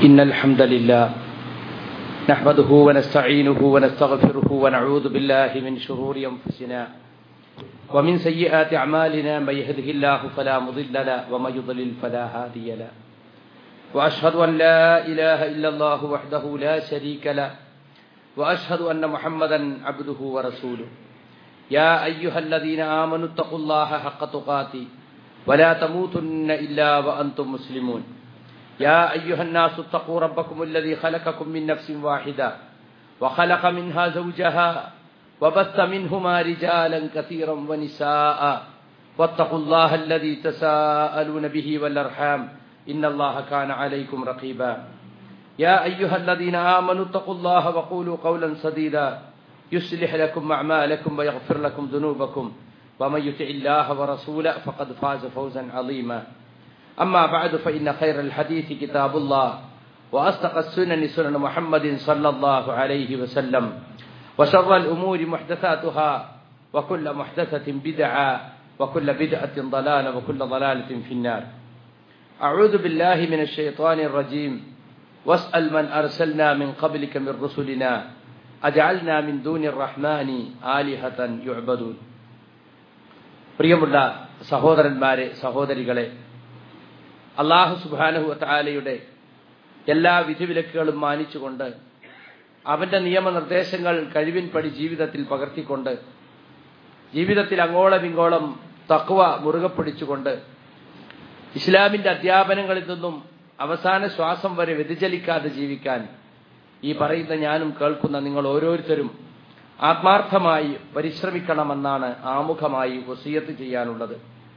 إن الحمد لله نحمده ونستعينه ونستغفره ونعوذ بالله من شرور أنفسنا ومن سيئات أعمالنا من يهده الله فلا مضل له ومن يضلل فلا هادي له وأشهد أن لا إله إلا الله وحده لا شريك له وأشهد أن محمدا عبده ورسوله يا أيها الذين آمنوا اتقوا الله حق تقاته ولا تموتن إلا وأنتم مسلمون يا أيها الناس اتقوا ربكم الذي خلقكم من نفس واحدة وخلق منها زوجها وبث منهما رجالا كثيرا ونساء واتقوا الله الذي تساءلون به والأرحام إن الله كان عليكم رقيبا يا أيها الذين آمنوا اتقوا الله وقولوا قولا سديدا يصلح لكم أعمالكم ويغفر لكم ذنوبكم ومن يطع الله ورسوله فقد فاز فوزا عظيما أما بعد فإن خير الحديث كتاب الله وأصدق السنن سنن محمد صلى الله عليه وسلم وشر الأمور محدثاتها وكل محدثة بدعة وكل بدعة ضلالة وكل ضلالة في النار أعوذ بالله من الشيطان الرجيم واسأل من أرسلنا من قبلك من رسلنا أجعلنا من دون الرحمن آلهة يعبدون പ്രിയമുള്ള സഹോദരന്മാരെ സഹോദരികളെ അള്ളാഹു സുബാനഹു താലയുടെ എല്ലാ വിധിവിലക്കുകളും മാനിച്ചുകൊണ്ട് അവന്റെ നിയമനിർദ്ദേശങ്ങൾ കഴിവിൻപടി ജീവിതത്തിൽ പകർത്തിക്കൊണ്ട് ജീവിതത്തിൽ അങ്ങോളം ഇങ്ങോളം തക്വ മുറുകെ പിടിച്ചുകൊണ്ട് ഇസ്ലാമിന്റെ അധ്യാപനങ്ങളിൽ നിന്നും അവസാന ശ്വാസം വരെ വ്യതിചലിക്കാതെ ജീവിക്കാൻ ഈ പറയുന്ന ഞാനും കേൾക്കുന്ന നിങ്ങൾ ഓരോരുത്തരും ആത്മാർത്ഥമായി പരിശ്രമിക്കണമെന്നാണ് ആമുഖമായി വസീയത്ത് ചെയ്യാനുള്ളത്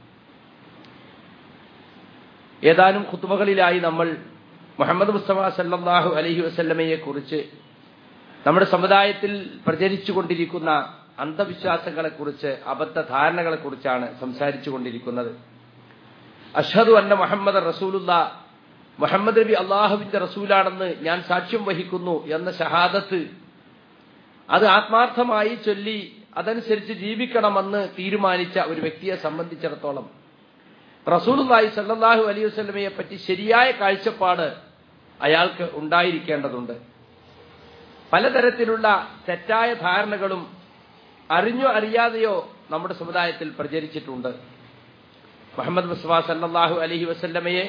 ഏതാനും കുത്തുമകളിലായി നമ്മൾ മുഹമ്മദ് മുസ്തഫ സല്ലാഹു അലഹി വസ്ല്ലമയെ കുറിച്ച് നമ്മുടെ സമുദായത്തിൽ പ്രചരിച്ചുകൊണ്ടിരിക്കുന്ന അന്ധവിശ്വാസങ്ങളെക്കുറിച്ച് അബദ്ധ ധാരണകളെക്കുറിച്ചാണ് സംസാരിച്ചു കൊണ്ടിരിക്കുന്നത് അഷദു അന്ന മുഹമ്മദ് റസൂലുള്ള മുഹമ്മദ് നബി അള്ളാഹുവിന്റെ റസൂലാണെന്ന് ഞാൻ സാക്ഷ്യം വഹിക്കുന്നു എന്ന ഷഹാദത്ത് അത് ആത്മാർത്ഥമായി ചൊല്ലി അതനുസരിച്ച് ജീവിക്കണമെന്ന് തീരുമാനിച്ച ഒരു വ്യക്തിയെ സംബന്ധിച്ചിടത്തോളം റസൂലുല്ലായി സല്ലാഹു അലൈഹി വസ്ലമയെ പറ്റി ശരിയായ കാഴ്ചപ്പാട് അയാൾക്ക് ഉണ്ടായിരിക്കേണ്ടതുണ്ട് പലതരത്തിലുള്ള തെറ്റായ ധാരണകളും അറിഞ്ഞോ അറിയാതെയോ നമ്മുടെ സമുദായത്തിൽ പ്രചരിച്ചിട്ടുണ്ട് മുഹമ്മദ് മുസ്ഫ സല്ലാഹു അലഹി വസ്ല്ലമയെ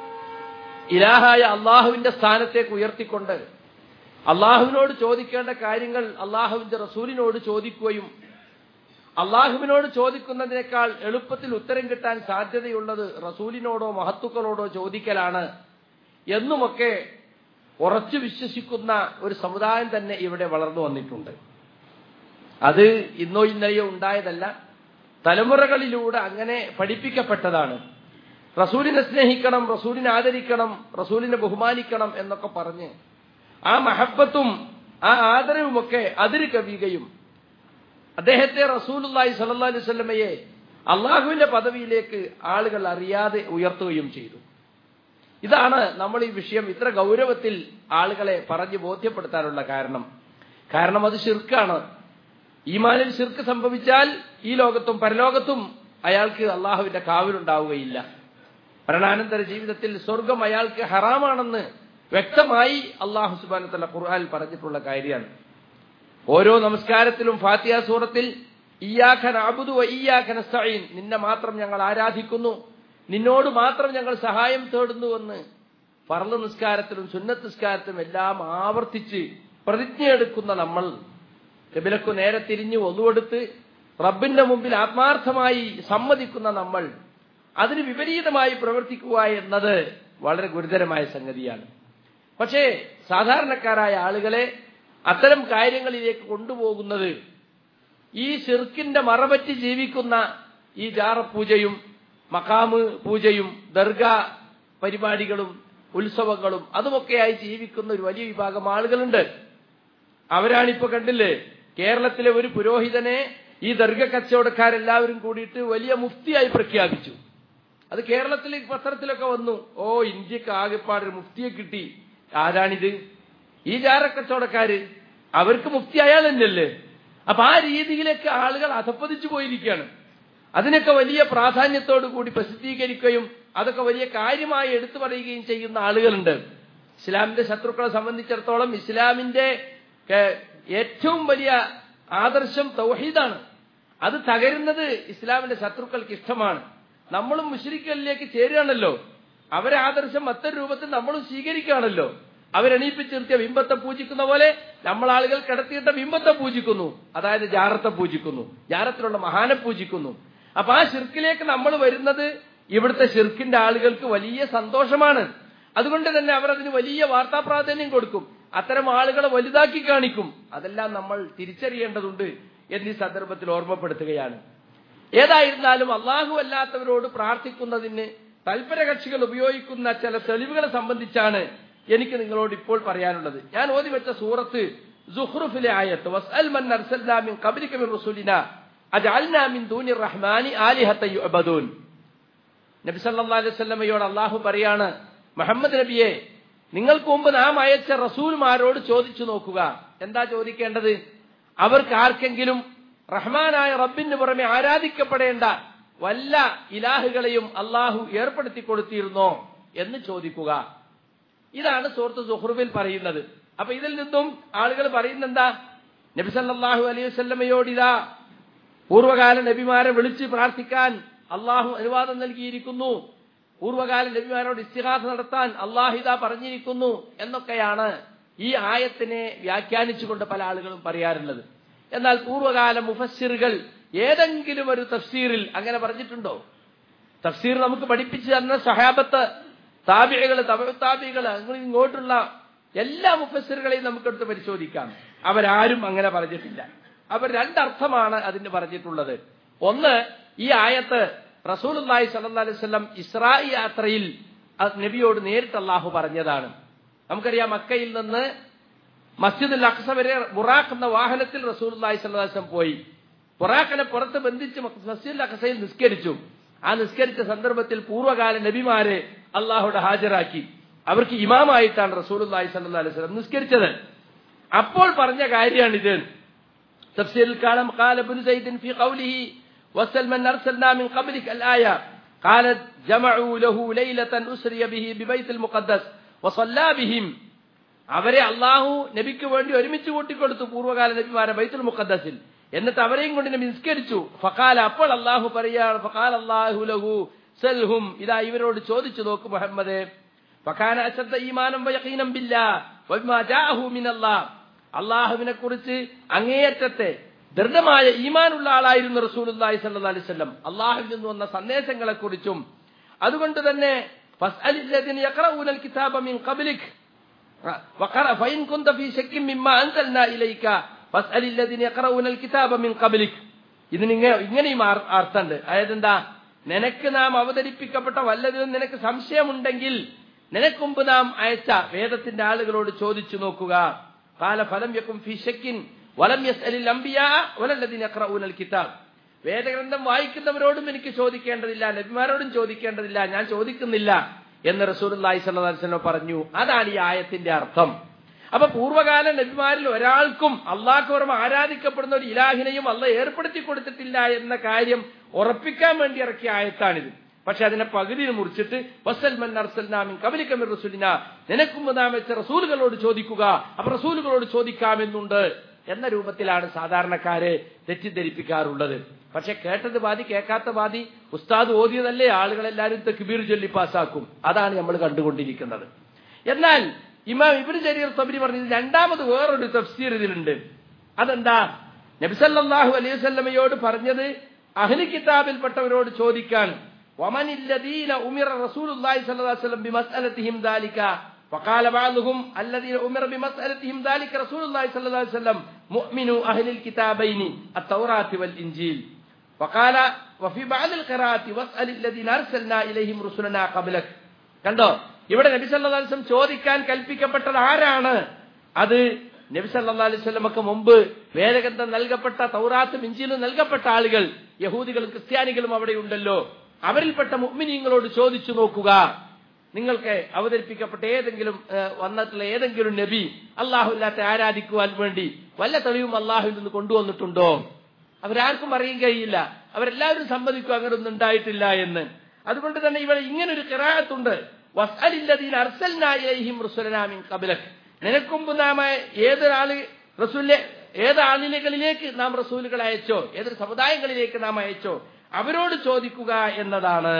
ഇലാഹായ അള്ളാഹുവിന്റെ സ്ഥാനത്തേക്ക് ഉയർത്തിക്കൊണ്ട് അള്ളാഹുവിനോട് ചോദിക്കേണ്ട കാര്യങ്ങൾ അള്ളാഹുവിന്റെ റസൂലിനോട് ചോദിക്കുകയും അള്ളാഹുവിനോട് ചോദിക്കുന്നതിനേക്കാൾ എളുപ്പത്തിൽ ഉത്തരം കിട്ടാൻ സാധ്യതയുള്ളത് റസൂലിനോടോ മഹത്തുക്കളോടോ ചോദിക്കലാണ് എന്നുമൊക്കെ ഉറച്ചു വിശ്വസിക്കുന്ന ഒരു സമുദായം തന്നെ ഇവിടെ വളർന്നു വന്നിട്ടുണ്ട് അത് ഇന്നോ ഇന്നലെയോ ഉണ്ടായതല്ല തലമുറകളിലൂടെ അങ്ങനെ പഠിപ്പിക്കപ്പെട്ടതാണ് റസൂലിനെ സ്നേഹിക്കണം റസൂലിനെ ആദരിക്കണം റസൂലിനെ ബഹുമാനിക്കണം എന്നൊക്കെ പറഞ്ഞ് ആ മഹബത്തും ആ ആദരവുമൊക്കെ അതിര് കവിയുകയും അദ്ദേഹത്തെ റസൂലുല്ലായി സല്ലാ അലൈഹി സ്വലമയെ അള്ളാഹുവിന്റെ പദവിയിലേക്ക് ആളുകൾ അറിയാതെ ഉയർത്തുകയും ചെയ്തു ഇതാണ് നമ്മൾ ഈ വിഷയം ഇത്ര ഗൗരവത്തിൽ ആളുകളെ പറഞ്ഞ് ബോധ്യപ്പെടുത്താനുള്ള കാരണം കാരണം അത് ശിർക്കാണ് ഈമാനിൽ ശിർക്ക് സംഭവിച്ചാൽ ഈ ലോകത്തും പരലോകത്തും അയാൾക്ക് അള്ളാഹുവിന്റെ കാവിലുണ്ടാവുകയില്ല മരണാനന്തര ജീവിതത്തിൽ സ്വർഗം അയാൾക്ക് ഹറാമാണെന്ന് വ്യക്തമായി അള്ളാഹു സുബാനത്തല്ല ഖുർആാൻ പറഞ്ഞിട്ടുള്ള കാര്യമാണ് ഓരോ നമസ്കാരത്തിലും ഫാത്തിയ സൂറത്തിൽ ഇയാഖൻ അബുദു ഇയാഖൻ സൈൻ നിന്നെ മാത്രം ഞങ്ങൾ ആരാധിക്കുന്നു നിന്നോട് മാത്രം ഞങ്ങൾ സഹായം തേടുന്നുവെന്ന് പറന്ന് നിസ്കാരത്തിലും സുന്നത്ത് നിസ്കാരത്തിലും എല്ലാം ആവർത്തിച്ച് പ്രതിജ്ഞയെടുക്കുന്ന നമ്മൾ കബിലക്കു നേരെ തിരിഞ്ഞു ഒന്നുകൊടുത്ത് റബ്ബിന്റെ മുമ്പിൽ ആത്മാർത്ഥമായി സമ്മതിക്കുന്ന നമ്മൾ അതിന് വിപരീതമായി പ്രവർത്തിക്കുക എന്നത് വളരെ ഗുരുതരമായ സംഗതിയാണ് പക്ഷേ സാധാരണക്കാരായ ആളുകളെ അത്തരം കാര്യങ്ങളിലേക്ക് കൊണ്ടുപോകുന്നത് ഈ ഷിർക്കിന്റെ മറപറ്റി ജീവിക്കുന്ന ഈ ജാറപൂജയും മക്കാമ് പൂജയും ദർഗ പരിപാടികളും ഉത്സവങ്ങളും അതുമൊക്കെയായി ജീവിക്കുന്ന ഒരു വലിയ വിഭാഗം ആളുകളുണ്ട് അവരാണിപ്പോ കണ്ടില്ലേ കേരളത്തിലെ ഒരു പുരോഹിതനെ ഈ ദർഗ കച്ചവടക്കാരെല്ലാവരും കൂടിയിട്ട് വലിയ മുഫ്തിയായി പ്രഖ്യാപിച്ചു അത് കേരളത്തിൽ പത്രത്തിലൊക്കെ വന്നു ഓ ഇന്ത്യക്ക് ആകെപ്പാട് മുഫ്തിയെ കിട്ടി ആരാണിത് ഈ ജാറക്കച്ചവടക്കാര് അവർക്ക് മുക്തി അയാൾ തന്നെയല്ലേ അപ്പൊ ആ രീതിയിലേക്ക് ആളുകൾ അധപ്പതിച്ചു പോയിരിക്കുകയാണ് അതിനൊക്കെ വലിയ പ്രാധാന്യത്തോടു കൂടി പ്രസിദ്ധീകരിക്കുകയും അതൊക്കെ വലിയ കാര്യമായി എടുത്തു പറയുകയും ചെയ്യുന്ന ആളുകളുണ്ട് ഇസ്ലാമിന്റെ ശത്രുക്കളെ സംബന്ധിച്ചിടത്തോളം ഇസ്ലാമിന്റെ ഏഹ്, ഏറ്റവും വലിയ ആദർശം തൗഹീദാണ് അത് തകരുന്നത് ഇസ്ലാമിന്റെ ശത്രുക്കൾക്ക് ഇഷ്ടമാണ് നമ്മളും മുഷരിക്കലിലേക്ക് ചേരുകയാണല്ലോ അവരെ ആദർശം മറ്റൊരു രൂപത്തിൽ നമ്മളും സ്വീകരിക്കുകയാണല്ലോ അവരെണീപ്പിച്ച് നിർത്തിയ ബിംബത്തെ പൂജിക്കുന്ന പോലെ നമ്മൾ ആളുകൾ കിടത്തിയിട്ട ബിംബത്തെ പൂജിക്കുന്നു അതായത് ജാറത്തെ പൂജിക്കുന്നു ജാറത്തിലുള്ള മഹാനെ പൂജിക്കുന്നു അപ്പൊ ആ ഷിർക്കിലേക്ക് നമ്മൾ വരുന്നത് ഇവിടുത്തെ ഷിർക്കിന്റെ ആളുകൾക്ക് വലിയ സന്തോഷമാണ് അതുകൊണ്ട് തന്നെ അവർ അതിന് വലിയ വാർത്താ പ്രാധാന്യം കൊടുക്കും അത്തരം ആളുകളെ വലുതാക്കി കാണിക്കും അതെല്ലാം നമ്മൾ തിരിച്ചറിയേണ്ടതുണ്ട് എന്നീ സന്ദർഭത്തിൽ ഓർമ്മപ്പെടുത്തുകയാണ് ഏതായിരുന്നാലും അള്ളാഹു അല്ലാത്തവരോട് പ്രാർത്ഥിക്കുന്നതിന് തൽപരകക്ഷികൾ ഉപയോഗിക്കുന്ന ചില തെളിവുകളെ സംബന്ധിച്ചാണ് എനിക്ക് നിങ്ങളോട് ഇപ്പോൾ പറയാനുള്ളത് ഞാൻ ഓതി വെച്ച സൂറത്ത് സുഹ്റുഫിലെ ആയത്ത് വസ്അൽ മൻ അർസൽനാ മിൻ ഖബ്ലിക മിൻ റുസുലിനാ അജഅൽനാ മിൻ ദൂനി റഹ്മാനി ആലിഹത യുഅബദൂൻ നബി സല്ലല്ലാഹു അലൈഹി വസല്ലമയോട് അള്ളാഹു പറയാണ് മുഹമ്മദ് നബിയെ നിങ്ങൾക്ക് മുമ്പ് നാം അയച്ച റസൂൽമാരോട് ചോദിച്ചു നോക്കുക എന്താ ചോദിക്കേണ്ടത് അവർക്ക് ആർക്കെങ്കിലും റഹ്മാനായ റബ്ബിന് പുറമെ ആരാധിക്കപ്പെടേണ്ട വല്ല ഇലാഹുകളെയും അള്ളാഹു ഏർപ്പെടുത്തി കൊടുത്തിരുന്നോ എന്ന് ചോദിക്കുക ഇതാണ് സുഹൃത്ത് സുഹ്റുവിൽ പറയുന്നത് അപ്പൊ ഇതിൽ നിന്നും ആളുകൾ പറയുന്നത് എന്താ നബി സല്ലല്ലാഹു അലൈഹി വസല്ലമയോട് ഇതാ പൂർവകാല നബിമാരെ വിളിച്ച് പ്രാർത്ഥിക്കാൻ അള്ളാഹു അനുവാദം നൽകിയിരിക്കുന്നു പൂർവകാല നബിമാരോട് ഇസ്തിഹാസ നടത്താൻ അള്ളാഹിദ പറഞ്ഞിരിക്കുന്നു എന്നൊക്കെയാണ് ഈ ആയത്തിനെ വ്യാഖ്യാനിച്ചുകൊണ്ട് പല ആളുകളും പറയാറുള്ളത് എന്നാൽ പൂർവകാല മുഫസ്സിറുകൾ ഏതെങ്കിലും ഒരു തഫ്സീറിൽ അങ്ങനെ പറഞ്ഞിട്ടുണ്ടോ തഫ്സീർ നമുക്ക് പഠിപ്പിച്ചു തന്ന സഹാബത്ത് താബികള് താബികൾ അങ്ങനെ ഇങ്ങോട്ടുള്ള എല്ലാ മുഫസ്സിറുകളെയും നമുക്കെടുത്ത് പരിശോധിക്കാം അവരാരും അങ്ങനെ പറഞ്ഞിട്ടില്ല അവർ രണ്ടർത്ഥമാണ് അതിന് പറഞ്ഞിട്ടുള്ളത് ഒന്ന് ഈ ആയത്ത് റസൂലുള്ളാഹി സ്വല്ലല്ലാഹി അലൈഹി വസല്ലം ഇസ്രായി യാത്രയിൽ അത് നബിയോട് നേരിട്ട് അള്ളാഹു പറഞ്ഞതാണ് നമുക്കറിയാം മക്കയിൽ നിന്ന് മസ്ജിദുൽ അഖ്സ വരെ ബുറാഖ് എന്ന വാഹനത്തിൽ റസൂലുള്ളാഹി സ്വല്ലല്ലാഹി അലൈഹി വസല്ലം പോയി ബുറാഖിനെ പുറത്ത് ബന്ധിച്ച് മസ്ജിദുൽ അഖ്സയിൽ നിസ്കരിച്ചു ആ നിസ്കരിച്ച സന്ദർഭത്തിൽ പൂർവ്വകാല നബിമാരെ അള്ളാഹുടെ ഹാജരാക്കി അവർക്ക് ഇമാമായിട്ടാണ് റസൂലുള്ളാഹി സ്വല്ലല്ലാഹി അലൈഹി വസല്ലം നിസ്കരിച്ചത് അപ്പോൾ പറഞ്ഞ കാര്യമാണിത് തഫ്സീറിൽ കാണാം قال ابن زيد في قوله وسل من أرسلنا من قبلك الآية قالت جمعوا له ليلة أسري به ببيت المقدس وصلى بهم അവരെ അള്ളാഹു നബിക്ക് വേണ്ടി ഒരുമിച്ച് കൂട്ടിക്കൊടുത്തു പൂർവ്വകാല നബിമാരെ ബൈത്തുൽ മുഖദ്ദസിൽ എന്നിട്ട് അവരെയും കൊണ്ട് നബി നിസ്കരിച്ചു ഫഖാല അപ്പോൾ അള്ളാഹു പറയാണ് ഫഖാൽ അള്ളാഹു ലഹു സൽഹും ഇതാ ഇവരോട് ചോദിച്ചു നോക്ക് മുഹമ്മദ് ഫഖാന അശദ്ദ ഈമാനം വയഖീനം ബില്ലാ വബിമാ ജാഅഹു മിനല്ലാഹ് അള്ളാഹുവിനെ കുറിച്ച് അങ്ങേയറ്റത്തെ ദൃഢമായ ഈമാനുള്ള ആളായിരുന്നു റസൂലുള്ളാഹി സ്വല്ലല്ലാഹി അലൈഹി വസല്ലം അള്ളാഹുവിൽ നിന്ന് വന്ന സന്ദേശങ്ങളെ കുറിച്ചും അതുകൊണ്ട് തന്നെ ഫസ്അലില്ലദീന യഖറഊനൽ കിതാബ മിൻ ഖബ്ലിക് وقرأ فإن كنت في شك مما أنزلنا إليك فاسأل الذين يقرؤون الكتاب من قبلك ഇതിന് ഇങ്ങനെ ഇങ്ങനെയും ആർ- അർത്ഥമുണ്ട് അതായത് എന്താ നിനക്ക് നാം അവതരിപ്പിക്കപ്പെട്ട വല്ലതിലും നിനക്ക് സംശയമുണ്ടെങ്കിൽ നിനക്ക് മുമ്പ് നാം അയച്ച വേദത്തിന്റെ ആളുകളോട് ചോദിച്ചു നോക്കുക കാല ഫലം യക്കും ഫി ഷക്കിൻ വലം യസ്അലിൽ അംബിയാ വലല്ലദീന യഖറഊനൽ കിതാബ് വേദഗ്രന്ഥം വായിക്കുന്നവരോടും എനിക്ക് ചോദിക്കേണ്ടതില്ല നബിമാരോടും ചോദിക്കേണ്ടതില്ല ഞാൻ ചോദിക്കുന്നില്ല എന്ന് റസൂലുള്ളാഹി സ്വല്ലല്ലാഹി അലൈഹി വസല്ലം പറഞ്ഞു അതാണ് ഈ ആയത്തിന്റെ അർത്ഥം അപ്പൊ പൂർവ്വകാല നബിമാരിൽ ഒരാൾക്കും അള്ളാഹ് പുറമെ ആരാധിക്കപ്പെടുന്ന ഒരു ഇലാഹിനെയും അല്ല ഏർപ്പെടുത്തി കൊടുത്തിട്ടില്ല എന്ന കാര്യം ഉറപ്പിക്കാൻ വേണ്ടി ഇറക്കിയ ആയത്താണിത് പക്ഷെ അതിനെ പകുതി മുറിച്ചിട്ട് വസൽമൻ അർസൽനാമിൻ കബലിക്കമിർ റസൂലിന നിനക്കും നാം വെച്ച റസൂലുകളോട് ചോദിക്കുക അപ്പൊ റസൂലുകളോട് ചോദിക്കാമെന്നുണ്ട് എന്ന രൂപത്തിലാണ് സാധാരണക്കാരെ തെറ്റിദ്ധരിപ്പിക്കാറുള്ളത് പക്ഷെ കേട്ടത് ബാധി കേൾക്കാത്ത ബാധി ഉസ്താദ് ഓതിയതല്ലേ ആളുകളെല്ലാവരും തെക്കുബീർ ചൊല്ലി പാസ്സാക്കും അതാണ് നമ്മൾ കണ്ടുകൊണ്ടിരിക്കുന്നത് എന്നാൽ ഇമാം ഇബിന് ജരീർ തബരി പറഞ്ഞത് രണ്ടാമത് വേറൊരു തഫ്സീർ ഇതിലുണ്ട് അതെന്താ നബിസല്ലാഹു അലൈഹി വസല്ലമയോട് പറഞ്ഞത് അഹ്ലി കിതാബിൽപ്പെട്ടവരോട് ചോദിക്കാൻ വമനില്ലദീന ഉമിറ റസൂലുള്ളാഹി സ്വല്ലല്ലാഹു അലൈഹി വസല്ലം ബിമസ്അലതിഹിം ദാലിക فقال بعضهم الذين أمر بمسألتهم ذلك رسول الله صلى الله عليه وسلم مؤمن أهل الكتابين التوراة والإنجيل وقال وفي بعض القراءات واسأل الذين أرسلنا إليهم رسلنا قبلك കണ്ടോ ഇവിടെ നബി സല്ലല്ലാഹു അലൈഹി വസല്ലം ചോദിക്കാൻ കൽപ്പിക്കപ്പെട്ടത് ആരാണ് അത് നബി സല്ലല്ലാഹു അലൈഹി വസല്ലമക്ക് മുമ്പ് വേദഗ്രന്ഥം നൽകപ്പെട്ട തൗറാത്തും ഇഞ്ചിലും നൽകപ്പെട്ട ആളുകൾ യഹൂദികളും ക്രിസ്ത്യാനികളും അവിടെ ഉണ്ടല്ലോ അവരിൽപ്പെട്ട മുഅ്മിനീങ്ങളോട് ചോദിച്ചു നോക്കുക നിങ്ങൾക്ക് അവതരിപ്പിക്കപ്പെട്ട ഏതെങ്കിലും ഏഹ്, വന്നിട്ടുള്ള ഏതെങ്കിലും നബി അള്ളാഹുല്ലാത്തെ ആരാധിക്കുവാൻ വേണ്ടി വല്ല തെളിവും അള്ളാഹുവിൽ നിന്ന് കൊണ്ടുവന്നിട്ടുണ്ടോ അവരാർക്കും അറിയാൻ കഴിയില്ല അവരെല്ലാവരും സമ്മതിക്കും അങ്ങനെ ഒന്നും ഉണ്ടായിട്ടില്ല എന്ന് അതുകൊണ്ട് തന്നെ ഇവിടെ ഇങ്ങനൊരു കിറായത്തുണ്ട് വസ്അലില്ലദീന അർസൽനാ ഇലൈഹിം റുസുലനാ മിൻ ഖബ്ലക് നിനക്കുമ്പ് നാം ഏതൊരാള് റസൂലെ ഏത് ആളുകളിലേക്ക് നാം റസൂലുകൾ അയച്ചോ ഏതൊരു സമുദായങ്ങളിലേക്ക് നാം അയച്ചോ അവരോട് ചോദിക്കുക എന്നതാണ്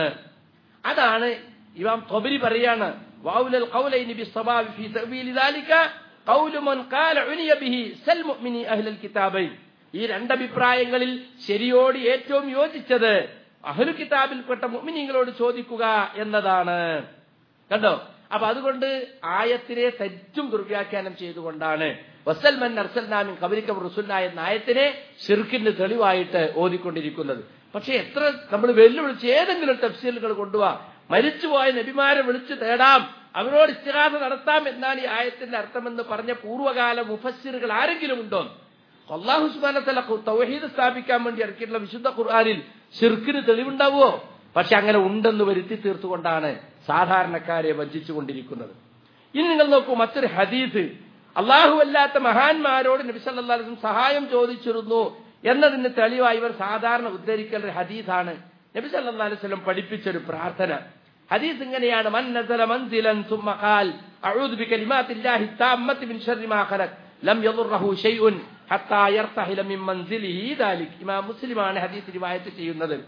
അതാണ് ഇമാം തൊബരി പറയാണ് വാവുലൽ ഖൗലൈനി ബിസ്സവാബി ഫീ തഅവീലി ദാലിക ഖൗലു മൻ ഖാല ഉനിയ ബിഹി സൽ മുഅ്മിനി അഹ്ലൽ കിതാബൈൻ ഈ രണ്ടഭിപ്രായങ്ങളിൽ ശരിയോട് ഏറ്റവും യോജിച്ചത് അഹ്ലു കിതാബിൽപ്പെട്ട മുഅ്മിനീങ്ങളോട് ചോദിക്കുക എന്നതാണ് കണ്ടോ അപ്പൊ അതുകൊണ്ട് ആയത്തിനെ തെറ്റും ദുർവ്യാഖ്യാനം ചെയ്തുകൊണ്ടാണ് വസൽമൻ അർസൽനാമിൻ കബരിക്കം റുസുല്ല എന്ന ആയത്തിനെ ഷിർക്കിന് തെളിവായിട്ട് ഓതിക്കൊണ്ടിരിക്കുന്നത് പക്ഷെ എത്ര നമ്മൾ വെല്ലുവിളിച്ച് ഏതെങ്കിലും തഫ്സീലുകൾ കൊണ്ടുപോവാ മരിച്ചുപോയ നബിമാരെ വിളിച്ചു തേടാം അവരോട് ഇസ്തിഹാസ നടത്താം എന്നാണ് ഈ ആയത്തിന്റെ അർത്ഥമെന്ന് പറഞ്ഞ പൂർവ്വകാല മുഫസ്സിറുകൾ ആരെങ്കിലും ഉണ്ടോ അള്ളാഹു സുബാനത്തല തൗഹീദ് സ്ഥാപിക്കാൻ വേണ്ടി ഇറക്കിയിട്ടുള്ള വിശുദ്ധ ഖുർആാനിൽ ഷിർക്കിന് തെളിവുണ്ടാവുമോ പക്ഷെ അങ്ങനെ ഉണ്ടെന്ന് വരുത്തി തീർത്തുകൊണ്ടാണ് സാധാരണക്കാരെ വഞ്ചിച്ചുകൊണ്ടിരിക്കുന്നത് ഇനി നിങ്ങൾ നോക്കൂ മറ്റൊരു ഹദീസ് അള്ളാഹു അല്ലാത്ത മഹാന്മാരോട് നബി സല്ലല്ലാഹു അലൈഹി വസല്ലം സഹായം ചോദിച്ചിരുന്നു എന്നതിന് തെളിവായി ഇവർ സാധാരണ ഉദ്ധരിക്കുന്ന ഒരു ഹദീസാണ് നബി സല്ലല്ലാഹു അലൈഹി വസല്ലം പഠിപ്പിച്ചൊരു പ്രാർത്ഥന ഹദീസ് ഇങ്ങനെയാണ് മൻ നസല മൻസിലൻ സുമ്മ ഖാൽ അഊദു ബികലിമാത്തില്ലാഹി താമ്മത്തി മിൻ ശർരി മാ ഖലഖ് ലം യദുർറഹു ഷൈഉൻ ഹത്താ യർതഹില മിൻ മൻസിലിഹി ദാലിക് ഇമാം മുസ്ലിമാണ് ഹദീസ് റിവായത്ത് ചെയ്യുന്നത്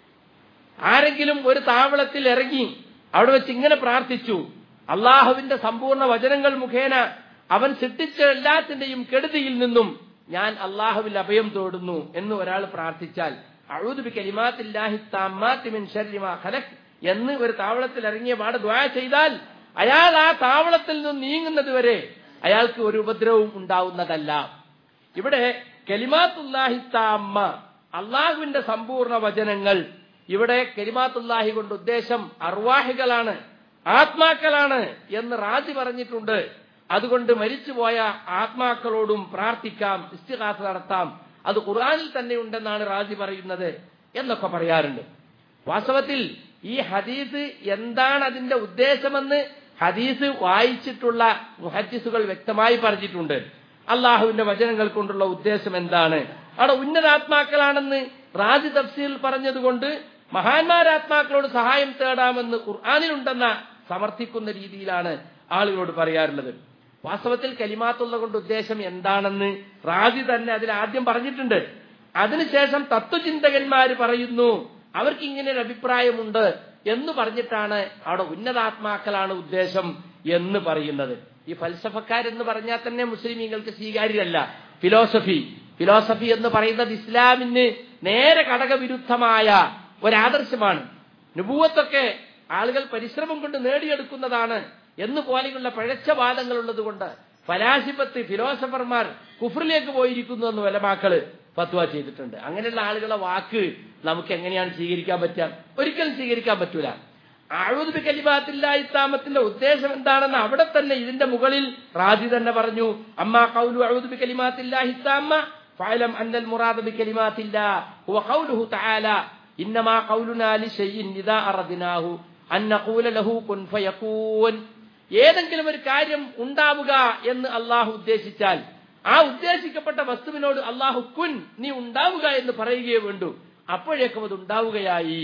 ആരെങ്കിലും ഒരു താവളത്തിൽ ഇറങ്ങി അവിടെ വെച്ച് ഇങ്ങനെ പ്രാർത്ഥിച്ചു അള്ളാഹുവിന്റെ സമ്പൂർണ്ണ വചനങ്ങൾ മുഖേന അവൻ സൃഷ്ടിച്ച എല്ലാത്തിന്റെയും കെടുതിയിൽ നിന്നും ഞാൻ അള്ളാഹുവിൽ അഭയം തോടുന്നു എന്ന് ഒരാൾ പ്രാർത്ഥിച്ചാൽ അഴുതുബി കലിമാത്തില്ലാഹി താമ്മാത്തി മിൻ ശർരി മാ ഖലഖ് എന്ന് ഒരു താവളത്തിൽ ഇറങ്ങിയ പാട് ദ്വായ ചെയ്താൽ അയാൾ ആ താവളത്തിൽ നിന്ന് നീങ്ങുന്നത് വരെ അയാൾക്ക് ഒരു ഉപദ്രവവും ഉണ്ടാവുന്നതല്ല ഇവിടെ കലിമാത്തുല്ലാഹി താമ്മ അള്ളാഹുവിന്റെ സമ്പൂർണ്ണ വചനങ്ങൾ ഇവിടെ കലിമാത്തുല്ലാഹി കൊണ്ട് ഉദ്ദേശം അർവാഹികളാണ് ആത്മാക്കളാണ് എന്ന് റാജി പറഞ്ഞിട്ടുണ്ട് അതുകൊണ്ട് മരിച്ചുപോയ ആത്മാക്കളോടും പ്രാർത്ഥിക്കാം ഇസ്തിഹാസ നടത്താം അത് ഖുർആനിൽ തന്നെ ഉണ്ടെന്നാണ് റാജി പറയുന്നത് എന്നൊക്കെ പറയാറുണ്ട് വാസ്തവത്തിൽ ഈ ഹദീസ് എന്താണ് അതിന്റെ ഉദ്ദേശമെന്ന് ഹദീസ് വായിച്ചിട്ടുള്ള മുഹദ്ദിസുകൾ വ്യക്തമായി പറഞ്ഞിട്ടുണ്ട് അള്ളാഹുവിന്റെ വചനങ്ങൾ കൊണ്ടുള്ള ഉദ്ദേശം എന്താണ് അവിടെ ഉന്നതാത്മാക്കളാണെന്ന് റാജി തഫ്സീൽ പറഞ്ഞതുകൊണ്ട് മഹാന്മാരാത്മാക്കളോട് സഹായം തേടാമെന്ന് ഖുർആാനിലുണ്ടെന്ന സമർത്ഥിക്കുന്ന രീതിയിലാണ് ആളുകളോട് പറയാറുള്ളത് വാസ്തവത്തിൽ കലിമാത്തുള്ള കൊണ്ട് ഉദ്ദേശം എന്താണെന്ന് റാജി തന്നെ അതിൽ ആദ്യം പറഞ്ഞിട്ടുണ്ട് അതിനുശേഷം തത്വചിന്തകന്മാര് പറയുന്നു അവർക്ക് ഇങ്ങനെ ഒരു അഭിപ്രായമുണ്ട് എന്ന് പറഞ്ഞിട്ടാണ് അവിടെ ഉന്നതാത്മാക്കളാണ് ഉദ്ദേശം എന്ന് പറയുന്നത് ഈ ഫൽസഫക്കാരെന്ന് പറഞ്ഞാൽ തന്നെ മുസ്ലിമീങ്ങൾക്ക് സ്വീകാര്യരല്ല ഫിലോസഫി ഫിലോസഫി എന്ന് പറയുന്നത് ഇസ്ലാമിന് നേരെ ഘടകവിരുദ്ധമായ ഒരാദർശമാണ് നുപൂവത്തൊക്കെ ആളുകൾ പരിശ്രമം കൊണ്ട് നേടിയെടുക്കുന്നതാണ് എന്ന് പോലെയുള്ള പഴച്ച വാദങ്ങൾ ഉള്ളതുകൊണ്ട് ഫലാസിപ്പത്ത് ഫിലോസഫർമാർ കുഫറിലേക്ക് പോയിരിക്കുന്നു എന്ന് വലമാക്കള് ഫത്വ ചെയ്തിട്ടുണ്ട് അങ്ങനെയുള്ള ആളുകളെ വാക്ക് നമുക്ക് എങ്ങനെയാണ് സ്വീകരിക്കാൻ പറ്റുക ഒരിക്കലും സ്വീകരിക്കാൻ പറ്റൂല ആഴുതുബി കലിമാത്തില്ല ഇത്താമത്തിന്റെ ഉദ്ദേശം എന്താണെന്ന് അവിടെ തന്നെ ഇതിന്റെ മുകളിൽ റാജി തന്നെ പറഞ്ഞു അമ്മ കൗലു അഴുതുബി കലിമാത്തില്ല ഹിത്താമ്മ ഫഅലം അന്നൽ മുറാദ് ബി കലിമാത്തില്ല ഹുവ ഖൗലുഹു തആല ഇന്നമാ ഖൗലുനാ ലിശൈഇൻ ഇദാ അറദ്നാഹു അൻ നഖൂല ലഹു കുൻ ഫയകൂൻ ഏതെങ്കിലും ഒരു കാര്യം ഉണ്ടാവുക എന്ന് അള്ളാഹു ഉദ്ദേശിച്ചാൽ ആ ഉദ്ദേശിക്കപ്പെട്ട വസ്തുവിനോട് അള്ളാഹു കുൻ നീ ഉണ്ടാവുക എന്ന് പറയുകയേ വേണ്ടു അപ്പോഴേക്കും അത് ഉണ്ടാവുകയായി